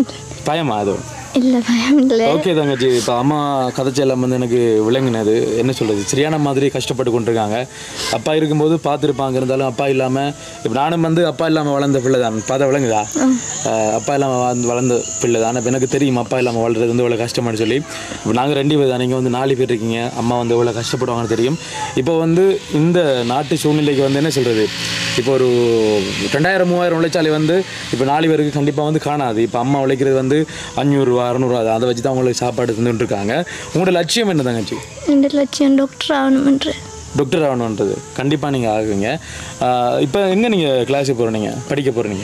பயமா அது இல்லை பயம் இல்லை ஓகே தங்கச்சி இப்போ அம்மா கதைச்சி எல்லாம் வந்து எனக்கு விளங்குனது என்ன சொல்கிறது சரியான மாதிரி கஷ்டப்பட்டு கொண்டிருக்காங்க அப்பா இருக்கும்போது பார்த்துருப்பாங்க இருந்தாலும் அப்பா இல்லாமல் இப்போ நானும் வந்து அப்பா இல்லாமல் வளர்ந்த பிள்ளை தான் பார்த்தா விளங்குதா அஹ் அப்பா இல்லாமல் வாழ்ந்து வளர்ந்த பிள்ளை தான் இப்போ எனக்கு தெரியும் அப்பா இல்லாமல் வாழ்றது வந்து இவ்வளோ கஷ்டமானு சொல்லி இப்போ நாங்கள் ரெண்டு பேர் தான் நீங்கள் வந்து நாலு பேர் இருக்கீங்க அம்மா வந்து எவ்வளோ கஷ்டப்படுவாங்கன்னு தெரியும் இப்போ வந்து இந்த நாட்டு சூழ்நிலைக்கு வந்து என்ன சொல்கிறது இப்போ ஒரு ரெண்டாயிரம் மூவாயிரம் உழைச்சாலே வந்து இப்போ நாலு பேருக்கு கண்டிப்பாக வந்து காணாது இப்போ அம்மா உழைக்கிறது வந்து அஞ்சூறுரூவா அறநூறுவா அதை வச்சு தான் அவங்களுக்கு சாப்பாடு தந்துட்டு இருக்காங்க உங்களோட லட்சியம் என்ன தங்கச்சி ரெண்டு லட்சம் டாக்டர் ஆகணுமென்று டாக்டர் ஆகணுன்றது கண்டிப்பாக நீங்கள் ஆகுவீங்க இப்போ எங்கே நீங்கள் கிளாஸுக்கு போகிறீங்க படிக்க போகிறீங்க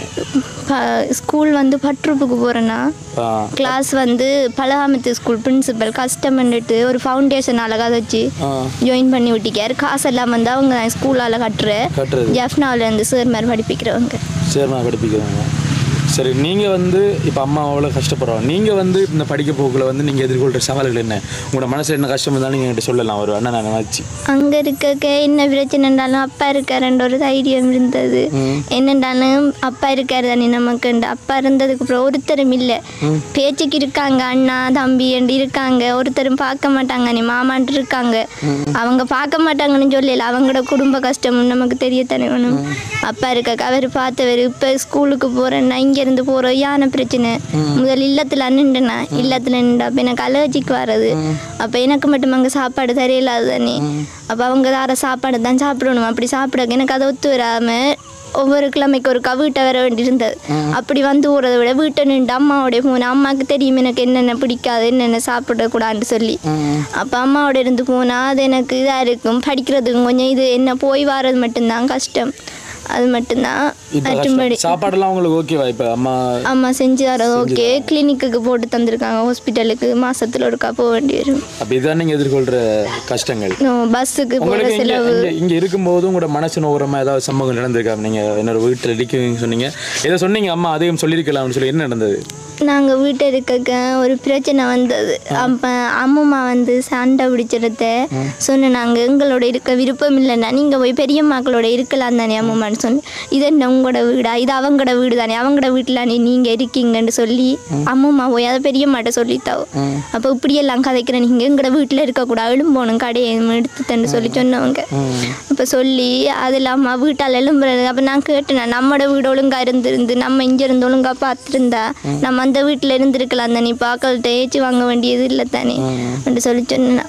ஸ்கூல் வந்து பட்ரூப்புக்கு போகிறேன்னா கிளாஸ் வந்து பலகாமத்து ஸ்கூல் பிரின்சிபல் கஷ்டமன்ட்டு ஒரு ஃபவுண்டேஷன் அழகாக வச்சு ஜாயின் பண்ணி விட்டிக்கார் காசெல்லாம் வந்து அவங்க தான் ஸ்கூலால் கட்டுற கட்டுறது ஜெஃப்னாவிலேருந்து சார் மாதிரி படிப்பிக்கிறவங்க சேர்மா படிப்பிக்கிறாங்க சரி நீங்கள் வந்து இப்போ அம்மா அவ்வளோ கஷ்டப்படுறோம் நீங்கள் வந்து இந்த படிக்க போக்கில் வந்து நீங்கள் எதிர்கொள்கிற சவால்கள் என்ன உங்களோட மனசில் என்ன கஷ்டம் இருந்தாலும் நீங்கள் என்கிட்ட சொல்லலாம் ஒரு அண்ணன் நான் நினச்சி அங்கே இருக்க என்ன பிரச்சனைண்டாலும் அப்பா இருக்காருன்ற ஒரு தைரியம் இருந்தது என்னண்டாலும் அப்பா இருக்காரு தானே நமக்குண்டு அப்பா இருந்ததுக்கு அப்புறம் ஒருத்தரும் இல்லை பேச்சுக்கு இருக்காங்க அண்ணா தம்பி என்று இருக்காங்க ஒருத்தரும் பார்க்க மாட்டாங்க நீ மாமான்ட்டு இருக்காங்க அவங்க பார்க்க மாட்டாங்கன்னு சொல்லல அவங்களோட குடும்ப கஷ்டமும் நமக்கு தெரியத்தானே வேணும் அப்பா இருக்க அவர் பார்த்தவர் இப்போ ஸ்கூலுக்கு போகிறேன்னா இங்கேருந்து போகிறோம் யானை பிரச்சனை முதல் இல்லத்தில் நின்றுனா இல்லத்தில் நின்று அப்போ எனக்கு அலர்ஜிக்கு வர்றது அப்போ எனக்கு மட்டும் அங்கே சாப்பாடு தெரியலாது தானே அப்போ அவங்க தர சாப்பாடு தான் சாப்பிடணும் அப்படி சாப்பிட எனக்கு அதை ஒத்து வராமல் ஒவ்வொரு கிழமைக்கு ஒரு வீட்டை வர வேண்டியிருந்தது அப்படி வந்து போகிறத விட வீட்டை நின்று அம்மாவோடைய போனேன் அம்மாவுக்கு தெரியும் எனக்கு என்னென்ன பிடிக்காது என்னென்ன சாப்பிடக்கூடாதுன்னு சொல்லி அப்போ அம்மாவோட இருந்து போனால் அது எனக்கு இதாக இருக்கும் படிக்கிறதுக்கும் கொஞ்சம் இது என்ன போய் வர்றது மட்டும்தான் கஷ்டம் அது மட்டும்தான் இப்போ மற்றும்படி சாப்பாடெல்லாம் உங்களுக்கு ஓகேவா இப்போ அம்மா அம்மா செஞ்சு தரது ஓகே கிளினிக்குக்கு போட்டு தந்திருக்காங்க ஹாஸ்பிட்டலுக்கு மாசத்துல ஒருக்கா போக வேண்டி வரும் அப்போ இதுதான் நீங்கள் எதிர்கொள்கிற கஷ்டங்கள் பஸ்ஸுக்கு போகிற உங்களுக்கு இங்கே செலவு இங்கே இங்கே இருக்கும்போது உங்களோட மனசு நோரமாக ஏதாவது சம்பவம் நடந்திருக்கா நீங்கள் என்னோட வீட்டில் இருக்கீங்கன்னு சொன்னீங்க ஏதோ சொன்னீங்க அம்மா அதையும் சொல்லியிருக்கலாம்னு சொல்லி என்ன நடந்தது நாங்கள் வீட்டை இருக்க ஒரு பிரச்சனை வந்தது அப்போ அம்மா வந்து சண்டை பிடிச்சிருந்த சொன்ன நாங்கள் எங்களோட இருக்க விருப்பம் இல்லைன்னா நீங்கள் போய் பெரியம்மாக்களோட இருக்கலாம் தானே அம்மான்னு சொன்னி இது என்ன உங்களோட வீடா இது அவங்களோட வீடு தானே அவங்களோட வீட்டில் நீ நீங்கள் இருக்கீங்கன்னு சொல்லி அம்மா போய் அதை பெரியம்மாட்ட சொல்லித்தாவோ அப்போ இப்படியெல்லாம் கதைக்கிற நீங்கள் எங்களோட வீட்டில் இருக்கக்கூடாது எழும்போணும் கடையை எடுத்துத்தன்னு சொல்லி சொன்னவங்க அப்போ சொல்லி அது இல்லாமல் வீட்டால் எழும்புறது அப்போ நான் கேட்டேன் நம்மளோட வீடு ஒழுங்கா இருந்திருந்து நம்ம இங்கே இருந்து ஒழுங்கா பார்த்துருந்தா நம்ம அந்த வீட்டில் இருந்திருக்கலாம் தானே பாக்கள்கிட்ட ஏச்சு வாங்க வேண்டியது இல்லை தானே அப்படி சொல்லி சொன்னேன்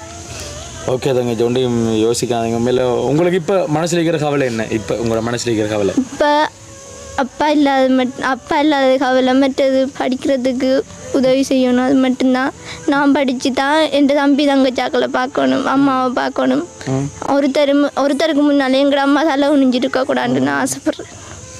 ஓகே தங்கச்சி ஒன்றையும் யோசிக்காதீங்க மேலே உங்களுக்கு இப்போ மனசில் இருக்கிற கவலை என்ன இப்போ உங்களோட மனசில் இருக்கிற கவலை இப்போ அப்பா இல்லாத மட் அப்பா இல்லாத கவலை மற்றது படிக்கிறதுக்கு உதவி செய்யணும் அது மட்டும்தான் நான் படித்து தான் என் தம்பி தங்கச்சாக்களை பார்க்கணும் அம்மாவை பார்க்கணும் ஒருத்தர் மு- ஒருத்தருக்கு முன்னாலே எங்கள் அம்மா தலை குனிஞ்சிட்டு இருக்கக்கூடாதுன்னு நான் ஆசைப்பட்றேன்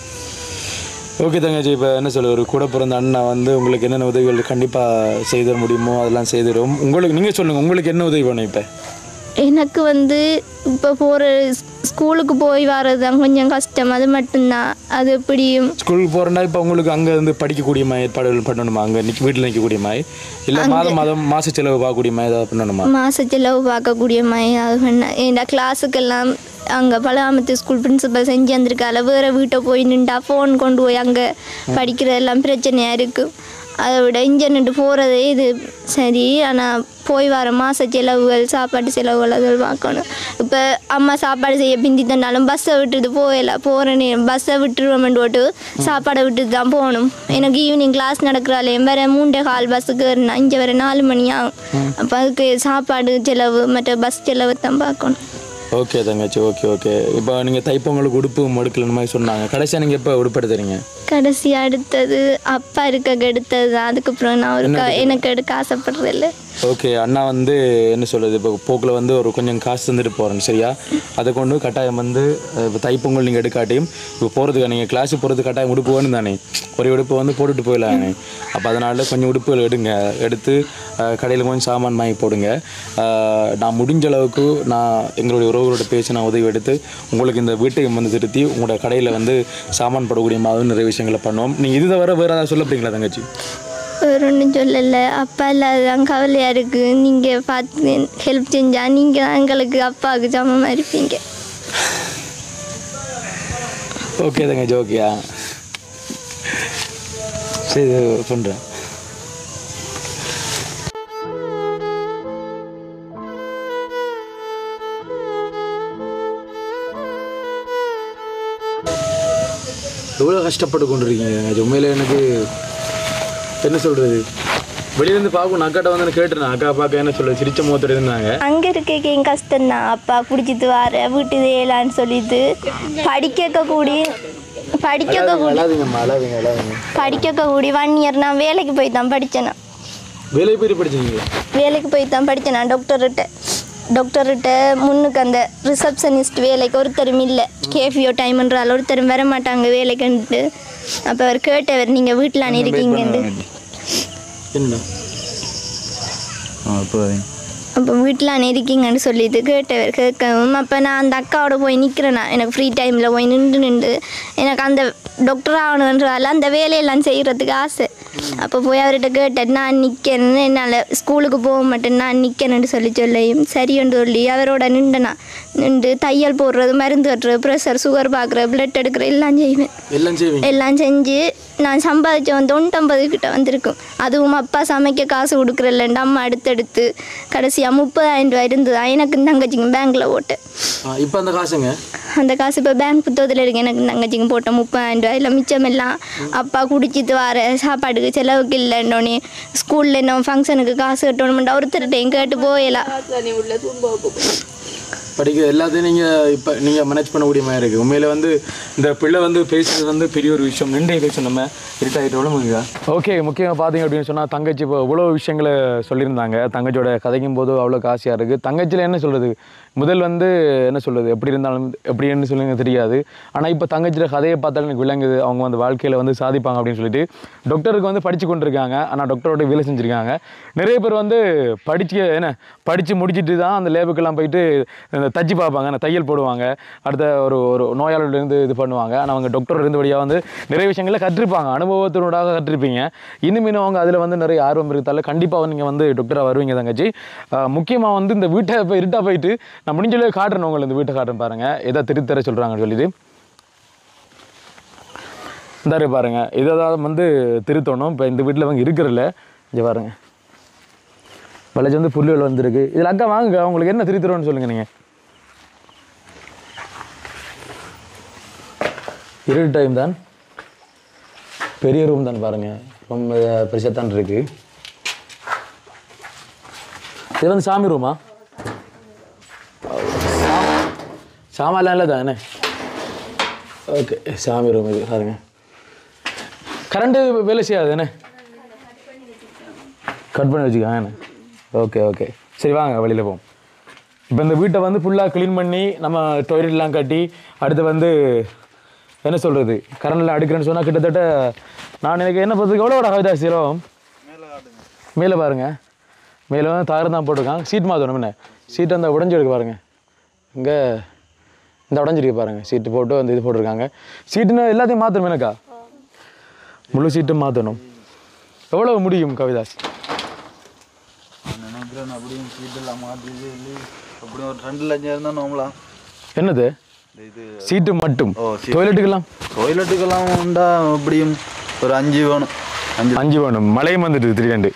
ஓகே தங்கச்சி இப்போ என்ன சொல்ல ஒரு கூட பிறந்த அண்ணா வந்து உங்களுக்கு என்னென்ன உதவிகள் கண்டிப்பாக செய்து தர முடியுமோ அதெல்லாம் செய்திடும் உங்களுக்கு நீங்கள் சொல்லுங்கள் உங்களுக்கு என்ன உதவி வேணும் இப்போ எனக்கு வந்து இப்போ போகிற ஸ்கூலுக்கு போய் வர்றது தான் கொஞ்சம் கஷ்டம் அது மட்டும்தான் அது எப்படியும் ஸ்கூலுக்கு போகிறேன்னா இப்போ உங்களுக்கு அங்கே இருந்து படிக்கக்கூடிய மாதிரி ஏற்பாடுகள் பண்ணணுமா அங்கே நிற்க வீட்டில் நிற்கக்கூடிய மாதிரி இல்லை மாதம் மாதம் மாத செலவு பார்க்கக்கூடிய மாதிரி ஏதாவது பண்ணணுமா மாச செலவு பார்க்கக்கூடிய மாதிரி அது பண்ண ஏன்னா கிளாஸுக்கெல்லாம் அங்கே பலகாமத்து ஸ்கூல் பிரின்சிபல் செஞ்சு வந்திருக்கால வேறு வீட்டை போய் நின்றா ஃபோன் கொண்டு போய் அங்கே படிக்கிறதெல்லாம் பிரச்சனையாக இருக்கும் அதை விட இங்கே நின்று போகிறதே இது சரி ஆனால் போய் வர மாத செலவுகள் சாப்பாட்டு செலவுகள் அது பார்க்கணும் இப்போ அம்மா சாப்பாடு செய்ய பிந்தி தந்தாலும் பஸ்ஸை விட்டுட்டு போகல போகிற நேரம் பஸ்ஸை விட்டுருவோம்னு போட்டு சாப்பாடை விட்டுட்டு தான் போகணும் எனக்கு ஈவினிங் கிளாஸ் நடக்கிறாலேயும் வேற மூன்றே கால் பஸ்ஸுக்கு வரணும் இங்கே வர நாலு மணி ஆகும் அப்போ அதுக்கு சாப்பாடு செலவு மற்ற பஸ் செலவு தான் பார்க்கணும் ஓகே தங்கச்சி ஓகே ஓகே இப்போ நீங்கள் தைப்பொங்கலுக்கு உடுப்பு மடுக்கலன்னு மாதிரி சொன்னாங்க கடைசியாக நீங்கள் எப்போ உடுப்பு எடுத்துறீங்க கடைசி அடுத்தது அப்பா இருக்க எடுத்தது தான் அதுக்கப்புறம் நான் ஒரு க- எனக்கு எடுக்க ஆசைப்படுறதில்ல ஓகே அண்ணா வந்து என்ன சொல்றது இப்போ போக்கில் வந்து ஒரு கொஞ்சம் காசு தந்துட்டு போகிறேன் சரியா அதை கொண்டு கட்டாயம் வந்து அஹ், இப்போ தைப்பொங்கல் நீங்கள் எடுக்காட்டியும் இப்போ போகிறதுக்கு நீங்கள் கிளாஸுக்கு போகிறது கட்டாயம் உடுப்பு வேணும் தானே ஒரு உடுப்பு வந்து போட்டுட்டு போயிடலானே அப்போ அதனால கொஞ்சம் உடுப்புகள் எடுங்க எடுத்து கடையில் கொஞ்சம் சாமான் வாங்கி போடுங்க அஹ், நான் முடிஞ்ச அளவுக்கு நான் எங்களுடைய உறவுகளோட பேசி நான் உதவி எடுத்து உங்களுக்கு இந்த வீட்டையும் வந்து திருத்தி உங்களோட கடையில் வந்து சாமான் போடக்கூடிய மாதிரி நிறைய விஷயங்களை பண்ணுவோம் நீங்கள் இது தவிர வேறு ஏதாவது சொல்ல போறீங்களா தங்கச்சி வேற ஒன்றும் சொல்லலை அப்பா இல்லாததான் கவலையாக இருக்குது நீங்கள் பார்த்து ஹெல்ப் செஞ்சால் நீங்கள் தான் எங்களுக்கு அப்பாவுக்கு சமமாக இருப்பீங்க ஓகே தங்கச்சி ஓகேயா சரி பண்ணுறேன் எவ்வளோ கஷ்டப்பட்டு கொண்டிருக்கீங்க தங்கச்சி உண்மையில எனக்கு என்ன சொல்கிறது வெளியிலேருந்து பார்க்கணும் அக்காட்ட வந்து நான் கேட்டுருந்தேன் அக்கா பார்க்க என்ன சொல்றது சிரிச்ச முகத்தோட இருந்தாங்க அங்கே இருக்க என் கஷ்டம்தான் அப்பா பிடிச்சிட்டு வர வீட்டு வேலான்னு சொல்லிட்டு படிக்க கூடி படிக்க கூடி அழாதீங்கம்மா அழாதீங்க அழாதீங்க படிக்க கூடி ஒன் இயர் நான் வேலைக்கு போய் தான் படித்தேன் நான் வேலைக்கு போய் படிச்சீங்களா வேலைக்கு போய் தான் படித்தேன் நான் டாக்டர்கிட்ட டாக்டர்கிட்ட முன்னுக்கு அந்த ரிசப்ஷனிஸ்ட் வேலைக்கு ஒருத்தரும் இல்லை கேஃபியோ டைம்ன்றால் ஒருத்தரும் வர மாட்டாங்க வேலைக்குன்ட்டு அப்போ அவர் கேட்டவர் நீங்கள் வீட்டில் இருக்கீங்கன்னு என்னடா ஆ இப்போ அப்போ வீட்டில் இருக்கீங்கன்னு சொல்லிட்டு கேட்டவர் கேட்கவும் அப்போ நான் அந்த அக்காவோட போய் நிற்கிறேன்னா எனக்கு ஃப்ரீ டைமில் போய் நின்று நின்று எனக்கு அந்த டாக்டர் ஆகணுன்றால அந்த வேலையெல்லாம் செய்கிறதுக்கு ஆசை அப்போ போய் அவர்கிட்ட கேட்டேன் நான் நிற்கிறேன்னு என்னால் ஸ்கூலுக்கு போக மாட்டேன் நான் நிற்கிறேன்னு சொல்லி சொல்லியும் சரின்னு சொல்லி அவரோட நின்றுனா நின்று தையல் போடுறது மருந்து கட்டுறது ப்ரெஷர் சுகர் பார்க்குற பிளட் எடுக்கிற எல்லாம் செய்வேன் எல்லாம் செய்வீங்க எல்லாம் செஞ்சு நான் சம்பாதிச்ச வந்து தொண்ணூத்தொம்பது கிட்ட வந்திருக்கும் அதுவும் அப்பா சமைக்க காசு கொடுக்குறல்லண்டு அம்மா அடுத்தடுத்து கடைசியாக முப்பதாயிரம் ரூபாய் இருந்தது எனக்கு தங்கச்சிங்க பேங்க்கில் போட்டேன் இப்போ அந்த காசுங்க அந்த காசு இப்போ பேங்க் புத்தகத்தில் இருக்கு எனக்கு தங்கச்சிங்க போட்ட முப்பதாயிரம் ரூபாய் இல்லை மிச்சம் எல்லாம் அப்பா குடிச்சிட்டு வர சாப்பாட்டுக்கு செலவுக்கு இல்லைன்னொன்னே ஸ்கூலில் என்ன ஃபங்க்ஷனுக்கு காசு கட்டணுமெண்டா ஒருத்தர்கிட்டையும் கேட்டு போயலாம் படிக்க எல்லாத்தையும் நீங்கள் இப்போ நீங்கள் மேனேஜ் பண்ணக்கூடிய மாதிரி இருக்குது உண்மையில் வந்து இந்த பிள்ளை வந்து பேசுறது வந்து பெரிய ஒரு விஷயம் நின்றைய பேச நம்ம இருட்டாயிட்டோட முடியுதா ஓகே முக்கியமாக பார்த்தீங்க அப்படின்னு சொன்னால் தங்கச்சி இப்போ இவ்வளோ விஷயங்களை சொல்லியிருந்தாங்க தங்கச்சியோட கதைக்கும் போது அவ்வளோ காசியாக இருக்குது தங்கச்சியில் என்ன சொல்கிறது முதல் வந்து என்ன சொல்கிறது எப்படி இருந்தாலும் எப்படின்னு சொல்லுங்க தெரியாது ஆனால் இப்போ தங்கச்சியோட கதையை பார்த்தாலும் எனக்கு விளங்குது அவங்க வந்து வாழ்க்கையில் வந்து சாதிப்பாங்க அப்படின்னு சொல்லிட்டு டாக்டருக்கு வந்து படித்து கொண்டிருக்காங்க ஆனால் டாக்டரோட வேலை செஞ்சுருக்காங்க நிறைய பேர் வந்து படிச்சு என்ன படித்து முடிச்சிட்டு தான் அந்த லேபுக்கெல்லாம் போயிட்டு இந்த தச்சு பார்ப்பாங்க அந்த தையல் போடுவாங்க அடுத்த ஒரு ஒரு நோயாளர்லேருந்து இது பண்ணுவாங்க ஆனால் அவங்க டாக்டர் இருந்தபடியாக வந்து நிறைய விஷயங்களை கற்றுருப்பாங்க அனுபவத்தினூடாக கற்றுருப்பீங்க இன்னும் இன்னும் அவங்க அதில் வந்து நிறைய ஆர்வம் இருக்கிறதால கண்டிப்பாக நீங்கள் வந்து டாக்டராக வருவீங்க தங்கச்சி முக்கியமாக வந்து இந்த வீட்டை இப்போ இருட்டாக போயிட்டு நான் முடிஞ்ச அளவு காட்டுறேன் உங்களுக்கு இந்த வீட்டை காட்டுறேன் பாருங்கள் எதை திருத்தர சொல்கிறாங்கன்னு சொல்லிட்டு இந்தாரு பாருங்க இதை தான் வந்து திருத்தணும் இப்போ இந்த வீட்டில் அவங்க இருக்கிறதில்ல இங்கே பாருங்க வளைச்சு வந்து புல்லுகள் வந்திருக்கு இதில் அக்கா வாங்க உங்களுக்கு என்ன திருத்தரோன்னு சொல்லுங்கள் நீங்கள் இருட்டு டைம் தான் பெரிய ரூம் தான் பாருங்க ரொம்ப பெருசாக தான் இருக்கு இது வந்து சாமி ரூமா சாமான்லாம் இல்லை தானே ஓகே சாமி ரூம் இது பாருங்க கரண்ட்டு வேலை செய்யாது என்ன கட் பண்ணி வச்சுக்கோங்க ஓகே ஓகே சரி வாங்க வெளியில் போவோம் இப்போ இந்த வீட்டை வந்து ஃபுல்லாக க்ளீன் பண்ணி நம்ம டொய்லெட்லாம் கட்டி அடுத்து வந்து என்ன சொல்கிறது கரண்டில் அடுக்கிறேன்னு சொன்னால் கிட்டத்தட்ட நான் எனக்கு என்ன பார்த்துக்கு எவ்வளோ கவிதா சீரம் மேலே பாருங்க மேலே வந்து தாறு தான் போட்டிருக்கான் சீட் மாற்றணும் என்ன சீட் அந்த உடஞ்சி எடுக்க பாருங்க இங்கே இந்த உடஞ்சிருக்கு பாருங்க சீட்டு போட்டு அந்த இது போட்டிருக்காங்க சீட்டுன்னு எல்லாத்தையும் மாற்றணும் எனக்கா முழு சீட்டும் மாற்றணும் எவ்வளோ முடியும் கவிதாஸ் நினைக்கிறேன் அப்படியும் சீட்டெல்லாம் மாற்றி அப்படியும் ஒரு ரெண்டு லட்சம் இருந்தால் நோம்பலாம் என்னது இது சீட்டு மட்டும் ஓ, சீட்டு. டொய்லெட்டுக்கெல்லாம் டொய்லெட்டுக்கெல்லாம் உண்டா எப்படியும் ஒரு அஞ்சு வேணும் அஞ்சு அஞ்சு வேணும் மழையும் வந்துட்டு திடீரெண்டு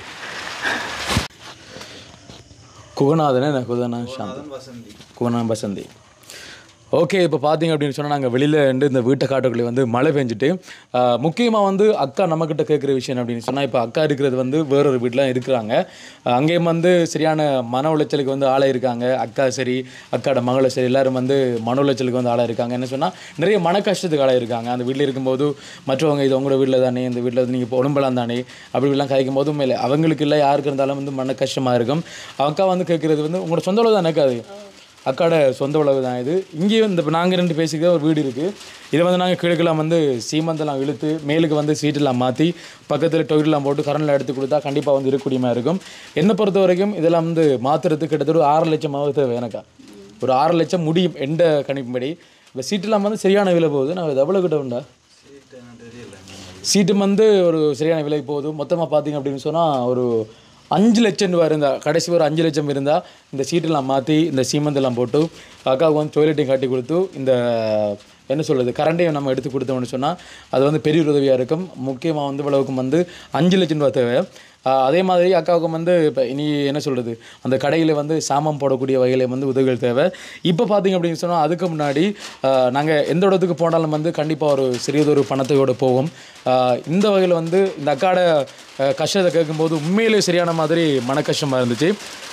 குகநாதனே என்ன குகனா சாந்தி வசந்தி குகனா பசந்தி ஓகே இப்போ பார்த்தீங்க அப்படின்னு சொன்னால் நாங்கள் வெளியில் இருந்து இந்த வீட்டை காட்டுக்குள்ளே வந்து மழை பெஞ்சிட்டு முக்கியமாக வந்து அக்கா நம்மக்கிட்ட கேட்குற விஷயம் என்ன அப்படின்னு சொன்னால் இப்போ அக்கா இருக்கிறது வந்து வேறொரு வீட்டில் இருக்கிறாங்க ஆஹ் அங்கேயும் வந்து சரியான மன உளைச்சலுக்கு வந்து ஆளாக இருக்காங்க அக்கா சரி அக்காட மகளை சரி எல்லாரும் வந்து மன உளைச்சலுக்கு வந்து ஆளாக இருக்காங்க என்ன சொன்னால் நிறைய மன கஷ்டத்துக்கு ஆளாக இருக்காங்க அந்த வீட்டில் இருக்கும்போது மற்றவங்க இது உங்களோட வீட்டில் தானே இந்த வீட்டில் வந்து நீங்கள் இப்போ உடம்பெல்லாம் தானே அப்படி இப்படிலாம் கதைக்கும் போது உண்மையில அவங்களுக்கு இல்லை யாருக்கு இருந்தாலும் வந்து மன கஷ்டமாக இருக்கும் அக்கா வந்து கேட்குறது வந்து உங்களோட சொந்த உழவு தானே அது அக்காட சொந்த உழவு தான் இது இங்கேயும் இந்த இப்போ நாங்கள் ரெண்டு பேசிக்கிற ஒரு வீடு இருக்குது இதை வந்து நாங்கள் கிழக்கெல்லாம் வந்து சீமந்தெல்லாம் இழுத்து மேலுக்கு வந்து சீட்டெல்லாம் மாற்றி பக்கத்தில் டொய்லெட்லாம் போட்டு கரண்டில் எடுத்து கொடுத்தா கண்டிப்பாக வந்து இருக்கக்கூடியமா இருக்கும் என்னை பொறுத்த வரைக்கும் இதெல்லாம் வந்து மாற்றுறதுக்கு கிட்டத்தட்ட ஒரு ஆறு லட்சம் ஆகுது தேவை எனக்கா ஒரு ஆறு லட்சம் முடியும் எந்த கணிப்பும்படி இப்போ சீட்டெல்லாம் வந்து சரியான விலை போகுது நான் இது எவ்வளோ கிட்ட உண்டா சீட்டு வந்து ஒரு சரியான விலைக்கு போகுது மொத்தமாக பார்த்தீங்க அப்படின்னு சொன்னால் ஒரு அஞ்சு லட்சம் ரூபா இருந்தால் கடைசி ஒரு அஞ்சு லட்சம் இருந்தால் இந்த சீட்டெல்லாம் மாற்றி இந்த சீமந்தெல்லாம் போட்டு அக்காவுக்கு வந்து டொய்லெட்டையும் கட்டி கொடுத்து இந்த என்ன சொல்கிறது கரண்ட்டையும் நம்ம எடுத்து கொடுத்தோம்னு சொன்னால் அது வந்து பெரிய ஒரு உதவியாக இருக்கும் முக்கியமாக வந்து இவ்வளவுக்கும் வந்து அஞ்சு லட்சம் ரூபா தேவை ஆஹ் அதே மாதிரி அக்காவுக்கும் வந்து இப்போ இனி என்ன சொல்கிறது அந்த கடையில் வந்து சாமம் போடக்கூடிய வகையில் வந்து உதவிகள் தேவை இப்போ பார்த்தீங்க அப்படின்னு சொன்னால் அதுக்கு முன்னாடி நாங்கள் எந்த இடத்துக்கு போனாலும் வந்து கண்டிப்பாக ஒரு சிறியதொரு பணத்தையோடு போவோம் ஆஹ் இந்த வகையில் வந்து இந்த அக்காட ஆஹ் கஷ்டத்தை கேட்கும்போது உண்மையிலே சரியான மாதிரி மன கஷ்டமாக இருந்துச்சு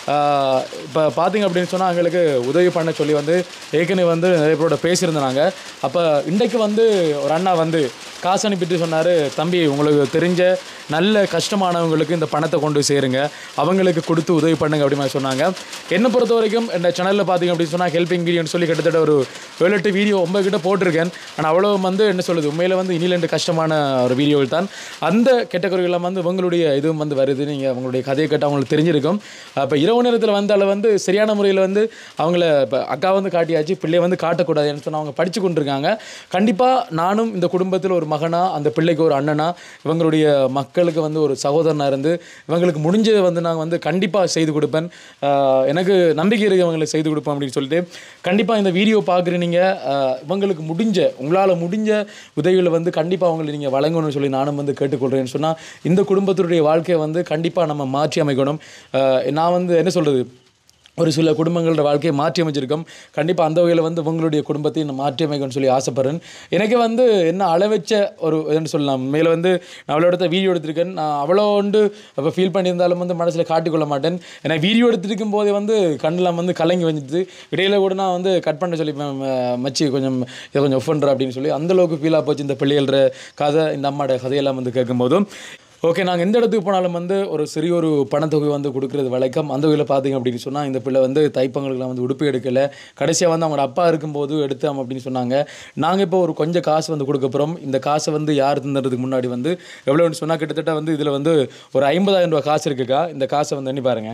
இப்போ பார்த்தீங்க அப்படின்னு சொன்னால் எங்களுக்கு உதவி பண்ண சொல்லி வந்து ஏற்கனவே வந்து நிறைய பேரோட பேசியிருந்தாங்க அப்போ இன்றைக்கு வந்து ஒரு அண்ணா வந்து காசு அனுப்பிட்டு சொன்னார் தம்பி உங்களுக்கு தெரிஞ்ச நல்ல கஷ்டமானவங்களுக்கு இந்த பணத்தை கொண்டு போய் சேருங்க அவங்களுக்கு கொடுத்து உதவி பண்ணுங்க அப்படி மாதிரி சொன்னாங்க என்னை பொறுத்த வரைக்கும் இந்த சேனலில் பார்த்தீங்க அப்படின்னு சொன்னால் ஹெல்பிங் வீடியோன்னு சொல்லி கிட்டத்தட்ட ஒரு ஏழு எட்டு வீடியோ ஒன்பது கிட்ட போட்டிருக்கேன் ஆனால் அவ்வளோ வந்து என்ன சொல்லுது உண்மையில் வந்து இனிலேண்டு கஷ்டமான ஒரு வீடியோவில் தான் அந்த கேட்டகரிகளில் வந்து உங்களுடைய இதுவும் வந்து வருது நீங்கள் உங்களுடைய கதையை கேட்டு அவங்களுக்கு தெரிஞ்சிருக்கும் அப்போ இரவு நேரத்தில் வந்தால வந்து சரியான முறையில் வந்து அவங்கள இப்போ அக்கா வந்து காட்டியாச்சு பிள்ளைய வந்து காட்டக்கூடாதுன்னு சொன்னால் அவங்க படித்து கொண்டிருக்காங்க கண்டிப்பாக நானும் இந்த குடும்பத்தில் ஒரு மகனா அந்த பிள்ளைக்கு ஒரு அண்ணனா இவங்களுடைய மக்களுக்கு வந்து ஒரு சகோதரனாக இருந்து இவங்களுக்கு முடிஞ்சதை வந்து நான் வந்து கண்டிப்பாக செய்து கொடுப்பேன் ஆஹ் எனக்கு நம்பிக்கை இருக்கு இவங்களுக்கு செய்து கொடுப்பேன் அப்படின்னு சொல்லிட்டு கண்டிப்பாக இந்த வீடியோ பார்க்குற நீங்கள் இவங்களுக்கு முடிஞ்ச உங்களால் முடிஞ்ச உதவிகளை வந்து கண்டிப்பாக அவங்களை நீங்கள் வழங்கணும்னு சொல்லி நானும் வந்து கேட்டுக்கொள்கிறேன்னு சொன்னால் இந்த குடும்பத்துடைய வாழ்க்கையை வந்து கண்டிப்பாக நம்ம மாற்றி அமைக்கணும் ஆஹ் நான் வந்து என்ன சொல்கிறது ஒரு சில குடும்பங்களோட வாழ்க்கையை மாற்றி அமைச்சிருக்கோம் கண்டிப்பாக அந்த வகையில் வந்து உங்களுடைய குடும்பத்தை நான் மாற்றி அமைக்கணும்னு சொல்லி ஆசைப்படுறேன் எனக்கு வந்து என்ன அளவச்ச ஒரு என்ன சொல்லலாம் மேலே வந்து நான் அவ்வளோ எடுத்த வீடியோ எடுத்திருக்கேன் நான் அவ்வளோ உண்டு அப்போ ஃபீல் பண்ணியிருந்தாலும் வந்து மனசில் காட்டிக்கொள்ள மாட்டேன் ஏன்னா வீடியோ எடுத்திருக்கும் போதே வந்து கண்ணெலாம் வந்து கலங்கி வந்துச்சு இடையில கூட நான் வந்து கட் பண்ண சொல்லி ம- ம- மச்சி கொஞ்சம் இதை கொஞ்சம் ஒஃபன்ற அப்படின்னு சொல்லி அந்த அளவுக்கு ஃபீலாக போச்சு இந்த பிள்ளைகள கதை இந்த அம்மாவோட கதையெல்லாம் வந்து கேட்கும்போதும் ஓகே நாங்கள் எந்த இடத்துக்கு போனாலும் வந்து ஒரு சிறிய ஒரு பணத்தொகை வந்து கொடுக்குறது வழக்கம் அந்த வகையில் பார்த்தீங்க அப்படின்னு சொன்னால் இந்த பிள்ளை வந்து தைப்பங்களுக்குலாம் வந்து உடுப்பு எடுக்கலை கடைசியாக வந்து அவங்களோட அப்பா இருக்கும்போது எடுத்தோம் அப்படின்னு சொன்னாங்க நாங்கள் இப்போ ஒரு கொஞ்சம் காசு வந்து கொடுக்க போகிறோம் இந்த காசை வந்து யார் தந்துறதுக்கு முன்னாடி வந்து எவ்வளோன்னு சொன்னால் கிட்டத்தட்ட வந்து இதில் வந்து ஒரு ஐம்பதாயிரம் ரூபாய் காசு இருக்குக்கா இந்த காசை வந்து எண்ணி பாருங்க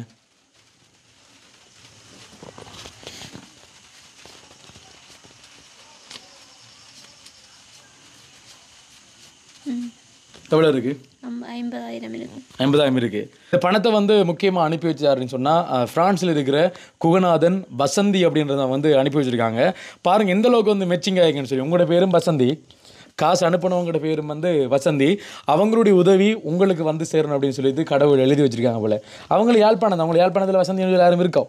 எவ்வளோ இருக்குது ஐம்ப- ஐம்பதாயிரம் இருக்கும் ஐம்பதாயிரம் இருக்கு இந்த பணத்தை வந்து முக்கியமாக அனுப்பி வச்சாருன்னு சொன்னால் ஃப்ரான்ஸில் இருக்கிற குகநாதன் வசந்தி அப்படின்றத வந்து அனுப்பி வச்சிருக்காங்க பாருங்க எந்த அளவுக்கு வந்து மெச்சிங் ஆகிருக்குன்னு சொல்லி உங்களோட பேரும் வசந்தி காசு அனுப்பினவங்களோட பேரும் வந்து வசந்தி அவங்களுடைய உதவி உங்களுக்கு வந்து சேரணும் அப்படின்னு சொல்லிட்டு கடவுள் எழுதி வச்சிருக்காங்க போல அவங்கள யாழ்ப்பாணம் தான். அவங்க யாழ்ப்பாணத்தில் வசந்தி யாரும் இருக்கோம்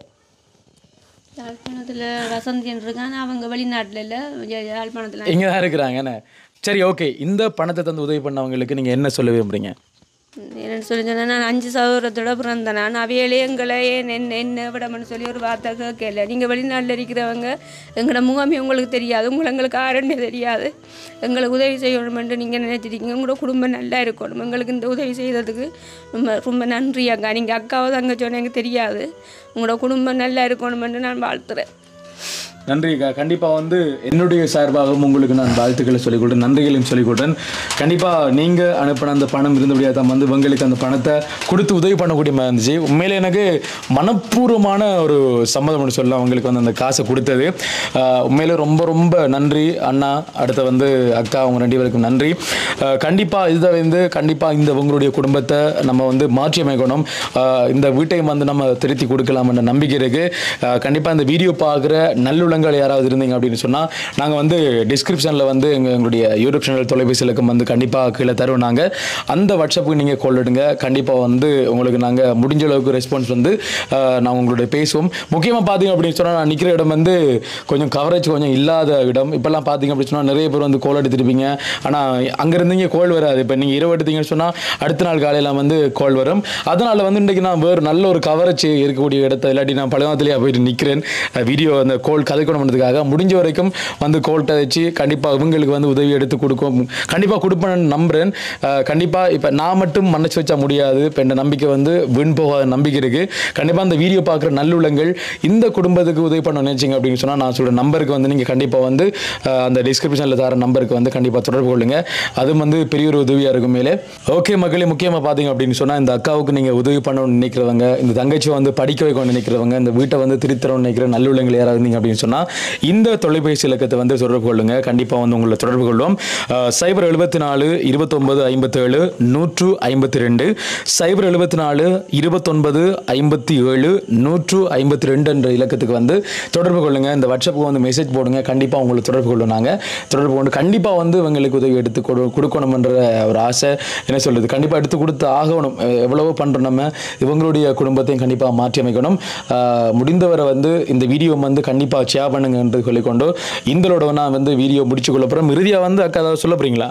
யாழ்ப்பாணத்தில் வசந்தியன் இருக்கான் அவங்க வெளிநாட்டில் இல்லை யாழ்ப்பாணத்தில் இங்கே தான் இருக்கிறாங்க என்ன சரி ஓகே இந்த பணத்தை தந்து உதவி பண்ணவங்களுக்கு நீங்கள் என்ன சொல்ல விரும்புறீங்க என்னென்னு சொல்லி சொன்னா, நான் அஞ்சு சகோதரத்தோட பிறந்த நான் அவையிலே எங்களை ஏன் என்ன என்ன விடணும்னு சொல்லி ஒரு வார்த்தை கேட்கல நீங்கள் வெளிநாட்டில் இருக்கிறவங்க எங்களோட முகமே உங்களுக்கு தெரியாது உங்களை எங்களுக்கு ஆரண்டே தெரியாது எங்களுக்கு உதவி செய்யணுமென்று நீங்கள் நினைச்சிருக்கீங்க உங்களோட குடும்பம் நல்லா இருக்கணும் எங்களுக்கு இந்த உதவி செய்ததுக்கு ரொம்ப ரொம்ப நன்றி அக்கா நீங்கள் அக்காவை தங்கச்சோன்னு எனக்கு தெரியாது உங்களோட குடும்பம் நல்லா இருக்கணுமென்று நான் வாழ்த்துறேன் நன்றிக்கா கண்டிப்பாக வந்து என்னுடைய சார்பாகவும் உங்களுக்கு நான் வாழ்த்துக்களை சொல்லிக் கொடுறேன் நன்றிகளையும் சொல்லிக் கொடுறேன் கண்டிப்பாக நீங்கள் அனுப்பின அந்த பணம் இருந்தபடியாக தான் வந்து உங்களுக்கு அந்த பணத்தை கொடுத்து உதவி பண்ணக்கூடிய மாதிரி இருந்துச்சு உண்மையிலே எனக்கு மனப்பூர்வமான ஒரு சம்மதம் ஒன்று சொல்லலாம் உங்களுக்கு வந்து அந்த காசை கொடுத்தது ஆஹ் உண்மையிலே ரொம்ப ரொம்ப நன்றி அண்ணா அடுத்து வந்து அக்கா அவங்க ரெண்டு பேருக்கும் நன்றி கண்டிப்பாக இதை வந்து கண்டிப்பாக இந்த உங்களுடைய குடும்பத்தை நம்ம வந்து மாற்றி அமைக்கணும் ஆஹ் இந்த வீட்டையும் வந்து நம்ம திருத்தி கொடுக்கலாம் என்ற நம்பிக்கை இருக்குது கண்டிப்பாக இந்த வீடியோ பார்க்குற நல்லுள்ளங்கள் யாராவது இருந்தீங்க அப்படின்னு சொன்னால் நாங்கள் வந்து டிஸ்கிரிப்ஷனில் வந்து எங்க எங்களுடைய யூடியூப் சேனல் தொலைபேசி இலக்கம் வந்து கண்டிப்பாக கீழே தருவோம் நாங்கள் அந்த வாட்ஸ்அப்புக்கு நீங்கள் கால் எடுங்க கண்டிப்பாக வந்து உங்களுக்கு நாங்கள் முடிஞ்ச அளவுக்கு ரெஸ்பான்ஸ் வந்து ஆஹ் நான் உங்களுடைய பேசுவோம் முக்கியமாக பார்த்தீங்க அப்படின்னு சொன்னால் நான் நிற்கிற இடம் வந்து கொஞ்சம் கவரேஜ் கொஞ்சம் இல்லாத இடம் இப்போல்லாம் பார்த்தீங்க அப்படின்னு சொன்னால் நிறைய பேர் வந்து கோல் எடுத்துருப்பீங்க ஆனால் அங்கேருந்து இங்கே கோல் வராது இப்போ நீங்கள் இரவு எடுத்தீங்கன்னு சொன்னால் அடுத்த நாள் காலையில் வந்து கோல் வரும் அதனால் வந்து இன்றைக்கி நான் வேறு நல்ல ஒரு கவரேஜ் இருக்கக்கூடிய இடத்த இல்லாட்டி நான் பழமாத்திலேயே போயிட்டு நிற்கிறேன் வீடியோ அந்த கோல் கதைக்கணும் பண்ணுறதுக்காக முடிஞ்ச வரைக்கும் வந்து கோல் கதைச்சு கண்டிப்பாக இவங்களுக்கு வந்து உதவி எடுத்து கொடுக்கும் கண்டிப்பாக கொடுப்பேன்னு நம்புகிறேன் கண்டிப்பாக இப்போ நான் மட்டும் மன்னிச்சு வச்சா முடியாது இப்போ என் நம்பிக்கை வந்து வின் போகாத நம்பிக்கை இருக்குது கண்டிப்பாக அந்த வீடியோ பார்க்குற நல்லுள்ளங்கள் இந்த குடும்பத்துக்கு உதவி பண்ண நினைச்சிங்க அப்படின்னு சொன்னால் நான் சொல்கிற நம்பருக்கு வந்து நீங்கள் கண்டிப்பாக வந்து அஹ், அந்த டிஸ்கிரிப்ஷனில் தர நம்பருக்கு வந்து கண்டிப்பாக தொடர்பு கொள்ளுங்க அதுவும் வந்து பெரிய ஒரு உதவியாக இருக்கும் மேலே ஓகே மக்களே முக்கியமாக பார்த்தீங்க அப்படின்னு சொன்னால் இந்த அக்காவுக்கு நீங்கள் உதவி பண்ணணும்னு நினைக்கிறவங்க இந்த தங்கச்சியை வந்து படிக்க வைக்கணும்னு நினைக்கிறவங்க இந்த வீட்டை வந்து திருத்தரணும்னு நினைக்கிற நல்லுள்ளங்கள் யாராவது இருந்தீங்க அப்படின்னு சொன்னால் இந்த தொலைபேசி இலக்கத்தை வந்து தொடர்பு கொள்ளுங்க கண்டிப்பாக வந்து உங்களை தொடர்பு கொள்வோம் அஹ், சைபர் எழுபத்தி நாலு இருபத்தொன்பது ஐம்பத்தேழு நூற்று ஐம்பத்தி ரெண்டு சைபர் எழுபத்தி நாலு இருபத்தொன்பது ஐம்பத்தி ஏழு நூற்று ஐம்பத்தி ரெண்டு என்ற இலக்கத்துக்கு வந்து தொடர்பு கொள்ளுங்க இந்த வாட்ஸ்அப்புக்கு வந்து மெசேஜ் போடுங்க கண்டிப்பாக உங்களை தொடர்பு கொள்ளும் நாங்கள் தொடர்பு கொண்டு கண்டிப்பாக வந்து இவங்களுக்கு உதவி எடுத்து கொடு கொடுக்கணும்ன்ற ஒரு ஆசை என்ன சொல்றது கண்டிப்பாக எடுத்து கொடுத்து ஆகணும் எ- எவ்வளவோ பண்ணுறோம் நம்ம இவங்களுடைய குடும்பத்தையும் கண்டிப்பாக மாற்றி அமைக்கணும் ஆஹ் முடிந்தவரை வந்து இந்த வீடியோ வந்து கண்டிப்பாக ஷேர் பண்ணுங்கன்றது சொல்லிக்கொண்டு இந்தளோட நான் வந்து வீடியோ முடிச்சு கொள்ள போகிறோம் இறுதியாக வந்து அக்கா ஏதாவது சொல்ல போறீங்களா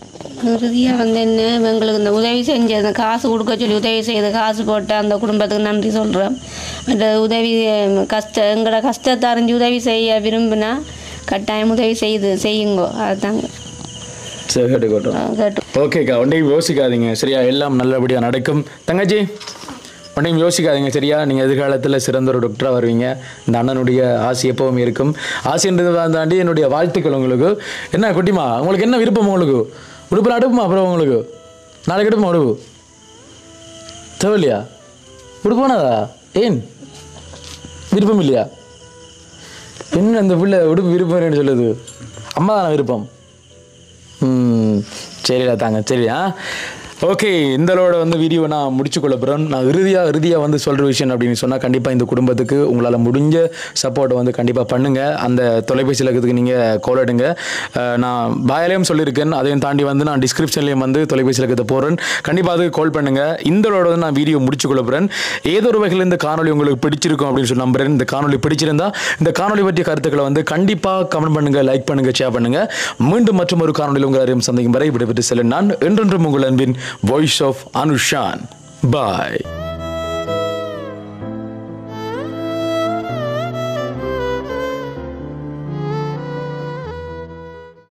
இறுதியாக வந்து என்ன எங்களுக்கு இந்த உதவி செஞ்ச அந்த காசு கொடுக்க சொல்லி உதவி செய்த காசு போட்ட அந்த குடும்பத்துக்கு நன்றி சொல்கிறேன் அந்த உதவி அஹ், கஷ்ட எங்களோட கஷ்டத்தை அறிஞ்சு உதவி செய்ய விரும்பினா கட்டாயம் உதவி செய்து செய்யுங்கோ அதுதாங்க சரி கேட்டுக்கோட்டும் அஹ், கேட்டு ஓகேக்கா ஒன்றையும் யோசிக்காதீங்க சரியா எல்லாம் நல்லபடியாக நடக்கும் தங்கச்சி ஒன்றையும் யோசிக்காதீங்க சரியா நீங்கள் எதிர்காலத்தில் சிறந்த ஒரு டாக்டராக வருவீங்க இந்த அண்ணனுடைய ஆசை எப்பவும் இருக்கும் ஆசைன்றதை தாண்டி என்னுடைய வாழ்த்துக்கள் உங்களுக்கு என்ன குட்டிமா உங்களுக்கு என்ன விருப்பம் உங்களுக்கு உடுப்பில் அடுப்புமா அப்புறம் உங்களுக்கு நாளைக்கு எடுப்புமா உடுப்பு தேவையில்லையா உடுப்பானதா ஏன் விருப்பம் இல்லையா என்ன அந்த பிள்ளை உடுப்பு விருப்பம் சொல்லுது அம்மா தானே விருப்பம் ம் சரிடா தாங்க சரியா ஓகே இந்தளோட வந்து வீடியோ நான் முடிச்சு கொள்ள போகிறேன் நான் இறுதியாக இறுதியாக வந்து சொல்கிற விஷயம் அப்படின்னு சொன்னால் கண்டிப்பாக இந்த குடும்பத்துக்கு உங்களால் முடிஞ்ச சப்போர்ட்டை வந்து கண்டிப்பாக பண்ணுங்கள் அந்த தொலைபேசி இலக்கத்துக்கு நீங்கள் கால் எடுங்க அஹ், நான் பாயாலையும் சொல்லியிருக்கேன் அதையும் தாண்டி வந்து நான் டிஸ்கிரிப்ஷன்லேயும் வந்து தொலைபேசி இலக்கத்தை போடுறேன் கண்டிப்பாக அதுக்கு கால் பண்ணுங்கள் இந்தளோட வந்து நான் வீடியோ முடிச்சு கொள்ள போகிறேன் ஏதோ ஒரு வகையில் இந்த காணொலி உங்களுக்கு பிடிச்சிருக்கும் அப்படின்னு சொல்லி நம்புறேன் இந்த காணொலி பிடிச்சிருந்தா இந்த காணொலி பற்றிய கருத்துக்களை வந்து கண்டிப்பாக கமெண்ட் பண்ணுங்கள் லைக் பண்ணுங்கள் ஷேர் பண்ணுங்கள் மீண்டும் மற்றும் ஒரு காணொலியில் உங்கள் அறியும் சந்திக்கும் வரை விடைபெற்று செல்லும் நான் என்றென்றும் உங்கள் அன்பின் வாய்ஸ் ஆஃப் அனுஷான் பாய்